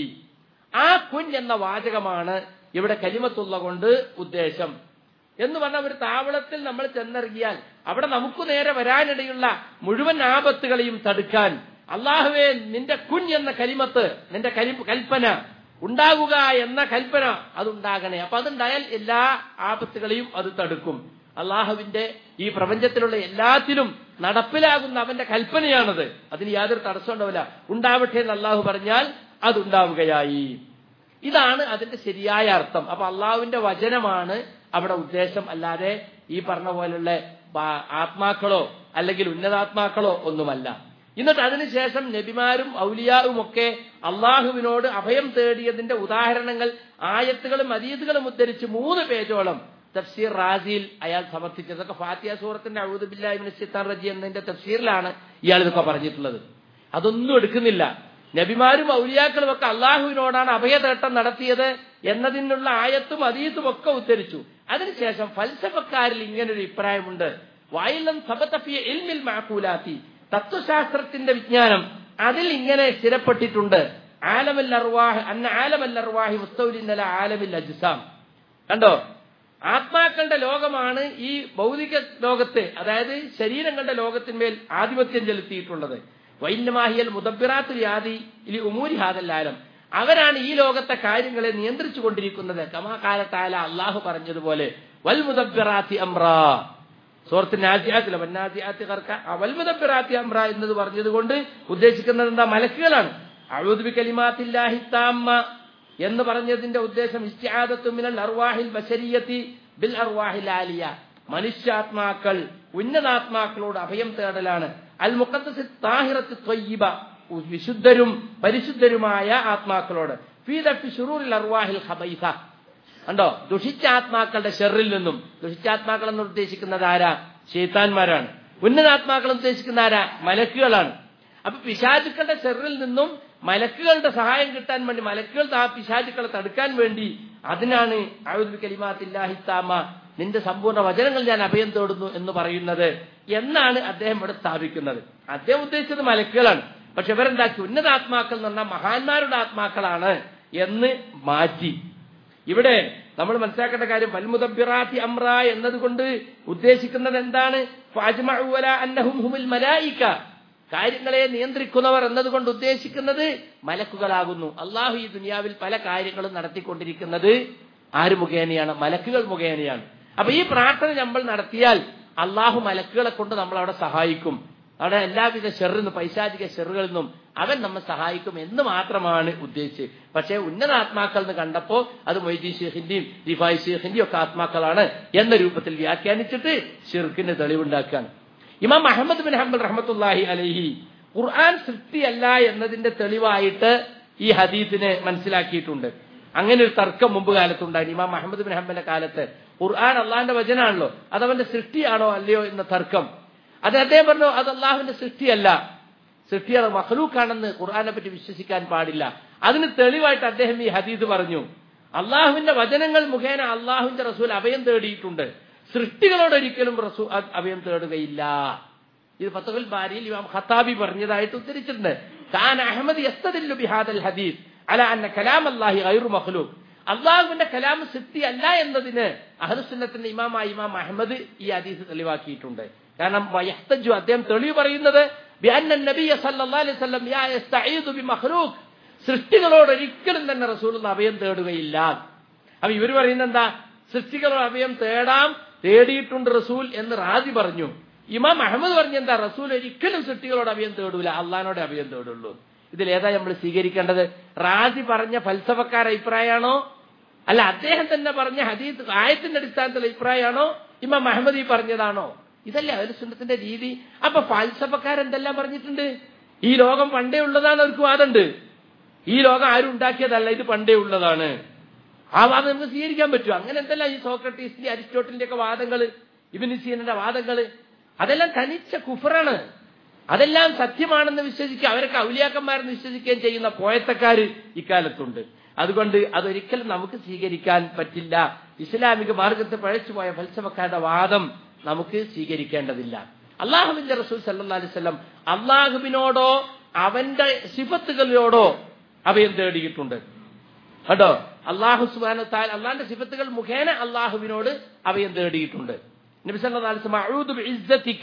ആ കുൻ എന്ന വാചകമാണ് ഇവിടെ കലിമത്തുള്ള കൊണ്ട് ഉദ്ദേശം എന്ന് പറഞ്ഞ ഒരു താവളത്തിൽ നമ്മൾ ചെന്നിറങ്ങിയാൽ അവിടെ നമുക്ക് നേരെ വരാനിടയുള്ള മുഴുവൻ ആപത്തുകളെയും തടുക്കാൻ അള്ളാഹുവെ നിന്റെ കുൻ എന്ന കലിമത്ത് നിന്റെ കലി കൽപ്പന ഉണ്ടാകുക എന്ന കൽപ്പന അതുണ്ടാകണേ അപ്പൊ അതുണ്ടായാൽ എല്ലാ ആപത്തുകളെയും അത് തടുക്കും അള്ളാഹുവിന്റെ ഈ പ്രപഞ്ചത്തിലുള്ള എല്ലാത്തിലും നടപ്പിലാകുന്ന അവന്റെ കൽപ്പനയാണത് അതിന് യാതൊരു തടസ്സം ഉണ്ടാവില്ല ഉണ്ടാവട്ടെ എന്ന് അള്ളാഹു പറഞ്ഞാൽ അതുണ്ടാവുകയായി ഇതാണ് അതിന്റെ ശരിയായ അർത്ഥം അപ്പൊ അള്ളാഹുവിന്റെ വചനമാണ് അവിടെ ഉദ്ദേശം അല്ലാതെ ഈ പറഞ്ഞ പോലുള്ള ആത്മാക്കളോ അല്ലെങ്കിൽ ഉന്നതാത്മാക്കളോ ഒന്നുമല്ല എന്നിട്ട് അതിനുശേഷം നബിമാരും ഔലിയാവും ഒക്കെ അള്ളാഹുവിനോട് അഭയം തേടിയതിന്റെ ഉദാഹരണങ്ങൾ ആയത്തുകളും അതീതുകളും ഉദ്ധരിച്ച് മൂന്ന് പേജോളം തഫ്സീർ റാസിയിൽ അയാൾ സമർത്ഥിച്ചത് അതൊക്കെ ഫാത്തിയ സൂറത്തിന്റെ അഴുദുബില്ലാഹിമിന് സിത്താൻ റജി എന്നതിന്റെ തഫ്സീറിലാണ് ഇയാൾ ഇതൊക്കെ പറഞ്ഞിട്ടുള്ളത് അതൊന്നും എടുക്കുന്നില്ല നബിമാരും ഔലിയാക്കളും ഒക്കെ അള്ളാഹുവിനോടാണ് അഭയതേട്ടം നടത്തിയത് എന്നതിനുള്ള ആയത്തും അതീതും ഒക്കെ ഉദ്ധരിച്ചു അതിനുശേഷം ഫൽസഫക്കാരിൽ ഇങ്ങനൊരു അഭിപ്രായമുണ്ട് വായിലം സബത്തഫിയ ഇൽമിൽ മാക്കൂലാത്തി തത്വശാസ്ത്രത്തിന്റെ വിജ്ഞാനം അതിൽ ഇങ്ങനെ സ്ഥിരപ്പെട്ടിട്ടുണ്ട് ആലമൽ അർവാഹ് അന്ന ആലമൽ അർവാഹി മുസ്തൗലിന്നല ആലമിൽ അജ്സാം കണ്ടോ ആത്മാക്കളുടെ ലോകമാണ് ഈ ഭൗതിക ലോകത്തെ അതായത് ശരീരങ്ങളുടെ ലോകത്തിന്മേൽ ആധിപത്യം ചെലുത്തിയിട്ടുള്ളത് വൈന്യമാഹിയൽ മുദബിറാത്ത് വ്യാധി ഇലി ഉമൂരി ഹാദല്ലാലം അവരാണ് ഈ ലോകത്തെ കാര്യങ്ങളെ നിയന്ത്രിച്ചു കൊണ്ടിരിക്കുന്നത് കമാകാലത്തായ അള്ളാഹു പറഞ്ഞതുപോലെ വൽ മുദബിറാത്തി അമ്ര സുഹൃത്ത് നാസിയാത്തില്ല വന്നാസിയാത്തി കർക്ക വൽ മുദബിറാത്തി അമ്ര എന്നത് പറഞ്ഞതുകൊണ്ട് ഉദ്ദേശിക്കുന്നത് എന്താ മലക്കുകളാണ് അഴുതുബി കലിമാത്തില്ലാഹി താമ്മ എന്ന് പറഞ്ഞതിന്റെ ഉദ്ദേശം ഇസ്തിആദത്തുമിനൽ അർവാഹിൽ ബശരിയത്തി ബിൽ അർവാഹിൽ ആലിയ മനുഷ്യാത്മാക്കൾ ഉന്നതാത്മാക്കളോട് അഭയം തേടലാണ് അൽ മുഖദ്ദസ് താഹിറത്ത് ത്വയ്യിബ വിശുദ്ധരും പരിശുദ്ധരുമായ ആത്മാക്കളോട് ഫീദഫി ഷുറൂറിൽ അർവാഹിൽ ഖബൈസ കണ്ടോ ദുഷിച്ച ആത്മാക്കളുടെ ഷെറിൽ നിന്നും ദുഷിച്ച ആത്മാക്കൾ എന്ന് ഉദ്ദേശിക്കുന്നത് ആരാ ഷെയ്ത്താന്മാരാണ് ഉന്നതാത്മാക്കൾ ഉദ്ദേശിക്കുന്ന ആരാ മലക്കുകളാണ് അപ്പൊ പിശാചുക്കളുടെ ഷെറിൽ നിന്നും മലക്കുകളുടെ സഹായം കിട്ടാൻ വേണ്ടി മലക്കുകൾ ആ പിശാചുക്കളെ തടുക്കാൻ വേണ്ടി അതിനാണ് അഴുദ് കലിമാത്തില്ലാഹിത്താമ നിന്റെ സമ്പൂർണ്ണ വചനങ്ങൾ ഞാൻ അഭയം തേടുന്നു എന്ന് പറയുന്നത് എന്നാണ് അദ്ദേഹം ഇവിടെ സ്ഥാപിക്കുന്നത് അദ്ദേഹം ഉദ്ദേശിച്ചത് മലക്കുകളാണ് പക്ഷെ ഇവരെന്താക്കി ഉന്നതാത്മാക്കൾ എന്ന് പറഞ്ഞാൽ മഹാന്മാരുടെ ആത്മാക്കളാണ് എന്ന് മാറ്റി ഇവിടെ നമ്മൾ മനസ്സിലാക്കേണ്ട കാര്യം വൽമുദബിറാത്തി അമ്ര എന്നതുകൊണ്ട് ഉദ്ദേശിക്കുന്നത് എന്താണ് അന്നഹും ഹുമുൽ മലായിക്ക കാര്യങ്ങളെ നിയന്ത്രിക്കുന്നവർ എന്നതുകൊണ്ട് ഉദ്ദേശിക്കുന്നത് മലക്കുകളാകുന്നു അള്ളാഹു ഈ ദുനിയാവിൽ പല കാര്യങ്ങളും നടത്തിക്കൊണ്ടിരിക്കുന്നത് ആര് മുഖേനയാണ് മലക്കുകൾ മുഖേനയാണ് അപ്പൊ ഈ പ്രാർത്ഥന നമ്മൾ നടത്തിയാൽ അള്ളാഹു മലക്കുകളെ കൊണ്ട് നമ്മൾ അവിടെ സഹായിക്കും അവിടെ എല്ലാവിധ ഷെറിന്നും പൈശാചിക ഷെറുകളിൽ നിന്നും അവൻ നമ്മെ സഹായിക്കും എന്ന് മാത്രമാണ് ഉദ്ദേശിച്ചത് പക്ഷേ ഉന്നതാത്മാക്കൾ എന്ന് കണ്ടപ്പോ അത് മൊയ്തീൻ ഷേഖിന്റെയും റിഫായ് ഷേഖിന്റെയും ഒക്കെ ആത്മാക്കളാണ് എന്ന രൂപത്തിൽ വ്യാഖ്യാനിച്ചിട്ട് ഷിർക്കിന് തെളിവുണ്ടാക്കുകയാണ് ഇമാം അഹമ്മദ് ബിൻ ഹംബൽ റഹ്മത്തുല്ലാഹി അലഹി ഖുർആൻ സൃഷ്ടിയല്ല എന്നതിന്റെ തെളിവായിട്ട് ഈ ഹദീസിനെ മനസ്സിലാക്കിയിട്ടുണ്ട് അങ്ങനെ ഒരു തർക്കം മുമ്പ് കാലത്തുണ്ടായി ഇമാം അഹമ്മദ് ബിൻ ഹംബലിന്റെ കാലത്ത് ഖുർആൻ അള്ളാഹിന്റെ വചനാണല്ലോ അതവന്റെ സൃഷ്ടിയാണോ അല്ലയോ എന്ന തർക്കം അത് അദ്ദേഹം പറഞ്ഞു അത് അള്ളാഹുവിന്റെ സൃഷ്ടിയല്ല സൃഷ്ടിയാണ് മഹ്ലൂക്കാണെന്ന് ഖുർആനെ പറ്റി വിശ്വസിക്കാൻ പാടില്ല അതിന് തെളിവായിട്ട് അദ്ദേഹം ഈ ഹദീദ് പറഞ്ഞു അള്ളാഹുവിന്റെ വചനങ്ങൾ മുഖേന അള്ളാഹുവിന്റെ റസൂൽ അഭയം തേടിയിട്ടുണ്ട് സൃഷ്ടികളോട് ഒരിക്കലും റസൂൽ അഭയം തേടുകയില്ല ഇത് ഫത്തഹുൽ ബാരിയിൽ ഇമാം ഖത്താബി പറഞ്ഞതായിട്ട് ഉദ്ധരിച്ചിട്ടുണ്ട് താൻ അഹമ്മദ് യസ്തദില്ലു ബിഹാദൽ ഹദീസ് അല അന്ന കലാം അല്ലാഹി ഗൈറു മഖ്ലൂഖ് അള്ളാഹുവിന്റെ കലാം സൃഷ്ടി അല്ല എന്നതിന് അഹ്ലുസുന്നത്തിന്റെ ഇമാമായ ഇമാം അഹമ്മദ് ഈ ഹദീസ് തെളിവാക്കിയിട്ടുണ്ട് കാരണം വയഹ്തജു അദ്ദേഹം തെളിവ് പറയുന്നത് നബിയ സല്ലല്ലാഹു അലൈഹി വസല്ലം യാ യസ്തഈദു ബിമഖ്ലൂഖ് സൃഷ്ടികളോട് ഒരിക്കലും തന്നെ റസൂൽ അഭയം തേടുകയില്ല അപ്പൊ ഇവർ പറയുന്നത് എന്താ സൃഷ്ടികളോട് അഭയം തേടാം തേടിയിട്ടുണ്ട് റസൂൽ എന്ന് റാജി പറഞ്ഞു ഇമാം അഹമ്മദ് പറഞ്ഞ എന്താ റസൂൽ ഒരിക്കലും സൃഷ്ടികളോട് അഭയം തേടൂല അള്ളഹാനോട് അഭയം തേടുള്ളൂ ഇതിൽ ഏതാ നമ്മൾ സ്വീകരിക്കേണ്ടത് റാജി പറഞ്ഞ ഫൽസഫക്കാർ അഭിപ്രായമാണോ അല്ല അദ്ദേഹം തന്നെ പറഞ്ഞ ഹദീദ് ആയത്തിന്റെ അടിസ്ഥാനത്തിൽ അഭിപ്രായമാണോ ഇമാം അഹമ്മദ് ഈ പറഞ്ഞതാണോ ഇതല്ലേ അഹലുസുന്നത്തിന്റെ രീതി അപ്പൊ ഫാൽസഫക്കാരെന്തെല്ലാം പറഞ്ഞിട്ടുണ്ട് ഈ ലോകം പണ്ടേ ഉള്ളതാണ് അവർക്ക് വാദമുണ്ട് ഈ ലോകം ആരും ഉണ്ടാക്കിയതല്ല ഇത് പണ്ടേ ഉള്ളതാണ് ആ വാദം നമുക്ക് സ്വീകരിക്കാൻ പറ്റും അങ്ങനെ എന്തെല്ലാം ഈ സോക്രട്ടീസിന്റെ അരിസ്റ്റോട്ടലിന്റെ ഒക്കെ വാദങ്ങൾ ഇബിനിസീനന്റെ വാദങ്ങൾ അതെല്ലാം തനിച്ച കുഫറാണ് അതെല്ലാം സത്യമാണെന്ന് വിശ്വസിക്കുക അവരൊക്കെ ഔലിയാക്കന്മാരെന്ന് വിശ്വസിക്കുകയും ചെയ്യുന്ന പോയത്തക്കാര് ഇക്കാലത്തുണ്ട് അതുകൊണ്ട് അതൊരിക്കലും നമുക്ക് സ്വീകരിക്കാൻ പറ്റില്ല ഇസ്ലാമിക മാർഗത്തെ പഴച്ചുപോയ ഫൽസഫക്കാരുടെ വാദം നമുക്ക് സ്വീകരിക്കേണ്ടതില്ല അള്ളാഹുവിന്റെ റസൂൽ സല്ലാ അലിസ്ലം അള്ളാഹുവിനോടോ അവന്റെ സിഫത്തുകളിലോടോ അഭയം തേടിയിട്ടുണ്ട് കേട്ടോ അള്ളാഹു സുബാന താൽ അള്ളാന്റെ സിഫത്തുകൾ മുഖേന അള്ളാഹുവിനോട് അഭയം തേടിയിട്ടുണ്ട് നബി സല്ലല്ലാഹു അലൈഹി വസല്ലം അഊദു ബിഇസ്സതിക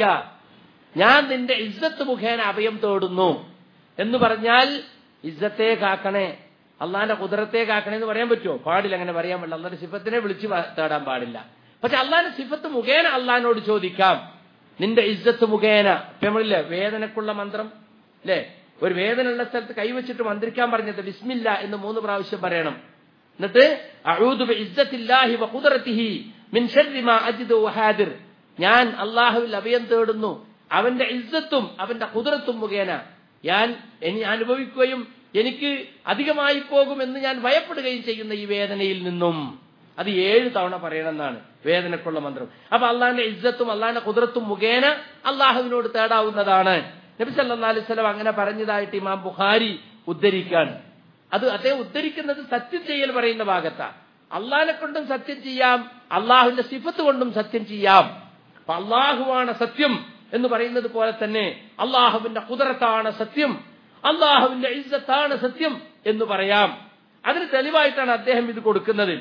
ഞാൻ നിന്റെ ഇസ്സത്ത് മുഖേന അഭയം തേടുന്നു എന്ന് പറഞ്ഞാൽ ഇസ്സത്തെ കാക്കണേ അള്ളാന്റെ കുതിരത്തെ കാക്കണേ എന്ന് പറയാൻ പറ്റുമോ പാടില്ല അങ്ങനെ പറയാൻ പാടില്ല അള്ളാന്റെ സിഫത്തിനെ വിളിച്ച് തേടാൻ പാടില്ല പക്ഷെ അള്ളാന്റെ സിഫത്ത് മുഖേന അള്ളഹാനോട് ചോദിക്കാം നിന്റെ ഇസ്സത്ത് മുഖേന ഇപ്പൊ നമ്മളില്ലേ വേദനക്കുള്ള മന്ത്രം അല്ലേ ഒരു വേദനയുള്ള സ്ഥലത്ത് കൈവച്ചിട്ട് മന്ത്രിക്കാൻ പറഞ്ഞത് ബിസ്മില്ല എന്ന് മൂന്ന് പ്രാവശ്യം പറയണം എന്നിട്ട് അഊദു ബിഇസ്സത്തില്ലാഹി വഖുദ്റതിഹി മിൻ ശർരി മാ അജിദു വഹാദിർ ഞാൻ അള്ളാഹുവിൽ അഭയം തേടുന്നു അവന്റെ ഇസ്സത്തും അവന്റെ കുതിരത്തും മുഖേന ഞാൻ ഇനി അനുഭവിക്കുകയും എനിക്ക് അധികമായി പോകുമെന്ന് ഞാൻ ഭയപ്പെടുകയും ചെയ്യുന്ന ഈ വേദനയിൽ നിന്നും അത് ഏഴ് തവണ പറയണമെന്നാണ് വേദനക്കുള്ള മന്ത്രം അപ്പൊ അള്ളാഹിന്റെ ഇജ്ജത്തും അള്ളാഹിന്റെ കുതിരത്തും മുഖേന അള്ളാഹുവിനോട് തേടാവുന്നതാണ് നബി സല്ലാ അലൈഹി സ്വലം അങ്ങനെ പറഞ്ഞതായിട്ട് ഇമാം ബുഖാരി ഉദ്ധരിക്കാൻ അത് അദ്ദേഹം ഉദ്ധരിക്കുന്നത് സത്യം ചെയ്യൽ പറയുന്ന ഭാഗത്താ അള്ളാഹിനെ കൊണ്ടും സത്യം ചെയ്യാം അള്ളാഹുവിന്റെ സിഫത്ത് കൊണ്ടും സത്യം ചെയ്യാം അപ്പൊ അള്ളാഹുവാണ് സത്യം എന്ന് പറയുന്നത് പോലെ തന്നെ അള്ളാഹുവിന്റെ കുതിരത്താണ് സത്യം അള്ളാഹുവിന്റെ ഇജ്ജത്താണ് സത്യം എന്ന് പറയാം അതിന് തെളിവായിട്ടാണ് അദ്ദേഹം ഇത് കൊടുക്കുന്നത്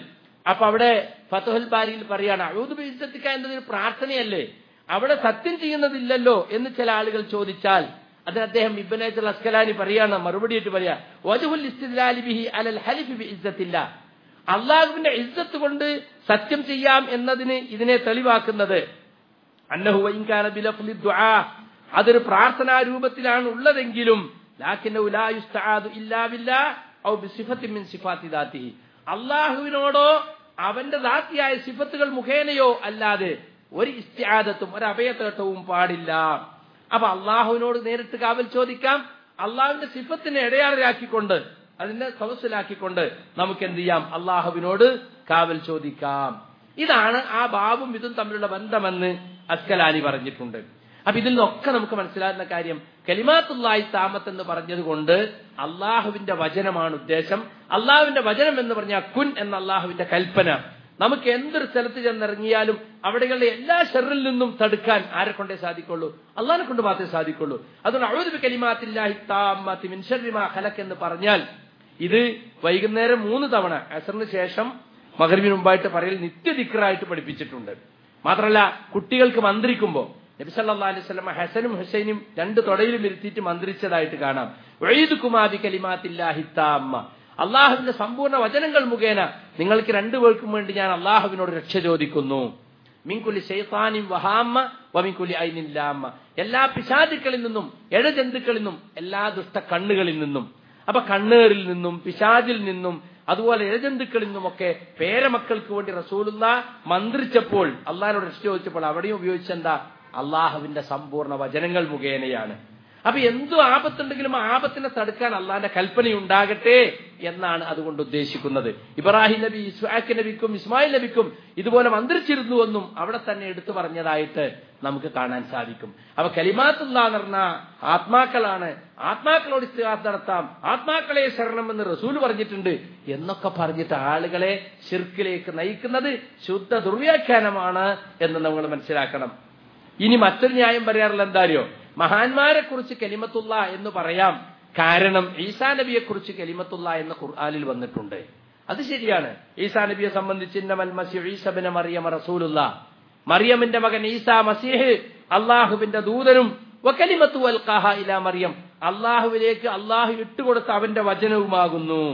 അപ്പൊ അവിടെ ഫത്തുഹൽ ബാരിയിൽ പറയാണ് അഴുതു ഇസ്സത്തിക്ക എന്നതൊരു പ്രാർത്ഥനയല്ലേ അവിടെ സത്യം ചെയ്യുന്നതില്ലല്ലോ എന്ന് ചില ആളുകൾ ചോദിച്ചാൽ അതിന് അദ്ദേഹം ഇബ്നേജൽ അസ്കലാനി പറയാണ് മറുപടിയിട്ട് പറയാ വജുഹുൽ ഇസ്തിദ്ലാലി ബിഹി അലൽ ഹലിഫി ബി ഇസ്സത്തില്ല അള്ളാഹുവിന്റെ ഇസ്സത്ത് കൊണ്ട് സത്യം ചെയ്യാം എന്നതിന് ഇതിനെ തെളിവാക്കുന്നത് അന്നഹു വൈൻകാന ബിലഫ്ലി ദുആ അതൊരു പ്രാർത്ഥനാ രൂപത്തിലാണ് ഉള്ളതെങ്കിലും ലാക്കിന്നഹു ലാ യുസ്തആദു ഇല്ലാ ബില്ലാ ഔ ബിസിഫത്തിൻ മിൻ സിഫാത്തി ദാത്തിഹി അള്ളാഹുവിനോടോ അവന്റെ ദാത്തിയായ സിഫത്തുകൾ മുഖേനയോ അല്ലാതെ ഒരു ഇസ്തിആദത്തും ഒരു അഭയത്തേട്ടവും പാടില്ല അപ്പൊ അള്ളാഹുവിനോട് നേരിട്ട് കാവൽ ചോദിക്കാം അള്ളാഹുവിന്റെ സിഫത്തിനെ ഇടയാളരാക്കിക്കൊണ്ട് അതിനെ സവസ്സിലാക്കിക്കൊണ്ട് നമുക്ക് എന്ത് ചെയ്യാം അള്ളാഹുവിനോട് കാവൽ ചോദിക്കാം ഇതാണ് ആ ബാബും ഇതും തമ്മിലുള്ള ബന്ധമെന്ന് അസ്കലാനി പറഞ്ഞിട്ടുണ്ട് അപ്പൊ ഇതിൽ നിന്നൊക്കെ നമുക്ക് മനസ്സിലാകുന്ന കാര്യം കലിമാത്തുള്ളായി താമത്ത് എന്ന് പറഞ്ഞതുകൊണ്ട് അള്ളാഹുവിന്റെ വചനമാണ് ഉദ്ദേശം അള്ളാഹുവിന്റെ വചനം എന്ന് പറഞ്ഞാൽ കുൻ എന്ന അള്ളാഹുവിന്റെ കൽപ്പന നമുക്ക് എന്തൊരു സ്ഥലത്ത് ചെന്നിറങ്ങിയാലും അവിടെയുള്ള എല്ലാ ഷെറിൽ നിന്നും തടുക്കാൻ ആരെ കൊണ്ടേ സാധിക്കുള്ളൂ അള്ളാഹിനെ കൊണ്ട് മാത്രമേ സാധിക്കുള്ളൂ അതുകൊണ്ട് അഴുത് കലിമാത്തില്ലാഹി താമത്തി മിൻഷറിമാ ഹലക്ക് എന്ന് പറഞ്ഞാൽ ഇത് വൈകുന്നേരം മൂന്ന് തവണ അസറിന് ശേഷം മകരിവിന് മുമ്പായിട്ട് പറയൽ നിത്യദിക്കറായിട്ട് പഠിപ്പിച്ചിട്ടുണ്ട് മാത്രമല്ല കുട്ടികൾക്ക് മന്ത്രിക്കുമ്പോൾ നബിസല്ലാ അലൈഹി സ്വലമ ഹസനും ഹുസൈനും രണ്ട് തൊടയിലും ഇരുത്തിയിട്ട് മന്ത്രിച്ചതായിട്ട് കാണാം വഴീദ് കുമാബി കലിമാത്തില്ലാഹിത്താമ്മ അള്ളാഹുവിന്റെ സമ്പൂർണ്ണ വചനങ്ങൾ മുഖേന നിങ്ങൾക്ക് രണ്ടുപേർക്കും വേണ്ടി ഞാൻ അള്ളാഹുവിനോട് രക്ഷ ചോദിക്കുന്നു മിൻകുലി ഷെയ്ത്താനിം വഹാമ്മ വമിൻകുലി ഐനില്ലാമ്മ എല്ലാ പിശാചുക്കളിൽ നിന്നും എഴജന്തുക്കളിൽ നിന്നും എല്ലാ ദുഷ്ട കണ്ണുകളിൽ നിന്നും അപ്പൊ കണ്ണേറിൽ നിന്നും പിശാചിൽ നിന്നും അതുപോലെ ഇഴജന്തുക്കളിൽ നിന്നുമൊക്കെ പേരമക്കൾക്ക് വേണ്ടി റസൂലുള്ള മന്ത്രിച്ചപ്പോൾ അള്ളാഹിനോട് രക്ഷ ചോദിച്ചപ്പോൾ അവിടെയും ഉപയോഗിച്ചെന്താ അള്ളാഹുവിന്റെ സമ്പൂർണ്ണ വചനങ്ങൾ മുഖേനയാണ് അപ്പൊ എന്തു ആപത്തുണ്ടെങ്കിലും ആപത്തിനെ തടുക്കാൻ അള്ളാന്റെ കൽപ്പനയുണ്ടാകട്ടെ എന്നാണ് അതുകൊണ്ട് ഉദ്ദേശിക്കുന്നത് ഇബ്രാഹിം നബി ഇസ്ഹാഖ് നബിക്കും ഇസ്മായിൽ നബിക്കും ഇതുപോലെ മന്ത്രിച്ചിരുന്നുവെന്നും അവിടെ തന്നെ എടുത്തു പറഞ്ഞതായിട്ട് നമുക്ക് കാണാൻ സാധിക്കും അപ്പൊ കലിമാത്തുള്ള എന്ന് പറഞ്ഞ ആത്മാക്കളാണ് ആത്മാക്കളോട് ഇസ്തിഹാസ് നടത്താം ആത്മാക്കളെ ശരണം എന്ന് റസൂൽ പറഞ്ഞിട്ടുണ്ട് എന്നൊക്കെ പറഞ്ഞിട്ട് ആളുകളെ ഷിർക്കിലേക്ക് നയിക്കുന്നത് ശുദ്ധ ദുർവ്യാഖ്യാനമാണ് എന്ന് നമ്മൾ മനസ്സിലാക്കണം ഇനി മറ്റൊരു ന്യായം പറയാറുള്ള എന്താറിയോ മഹാന്മാരെ കുറിച്ച് കലിമത്തുള്ള എന്ന് പറയാം കാരണം ഈസാ നബിയെ കുറിച്ച് കലിമത്തുള്ള എന്ന് ഖുർആാനിൽ വന്നിട്ടുണ്ട് അത് ശരിയാണ് ഈസാ നബിയെ സംബന്ധിച്ച് ഈസബിനെ മറിയം റസൂലുള്ള മറിയമിന്റെ മകൻ ഈസാ മസീഹ് അള്ളാഹുവിന്റെ ദൂതനും വക്കലിമത്തു അൽക്കാഹ ഇല മറിയം അള്ളാഹുവിലേക്ക് അള്ളാഹു ഇട്ടുകൊടുത്ത അവന്റെ വചനവുമാകുന്നു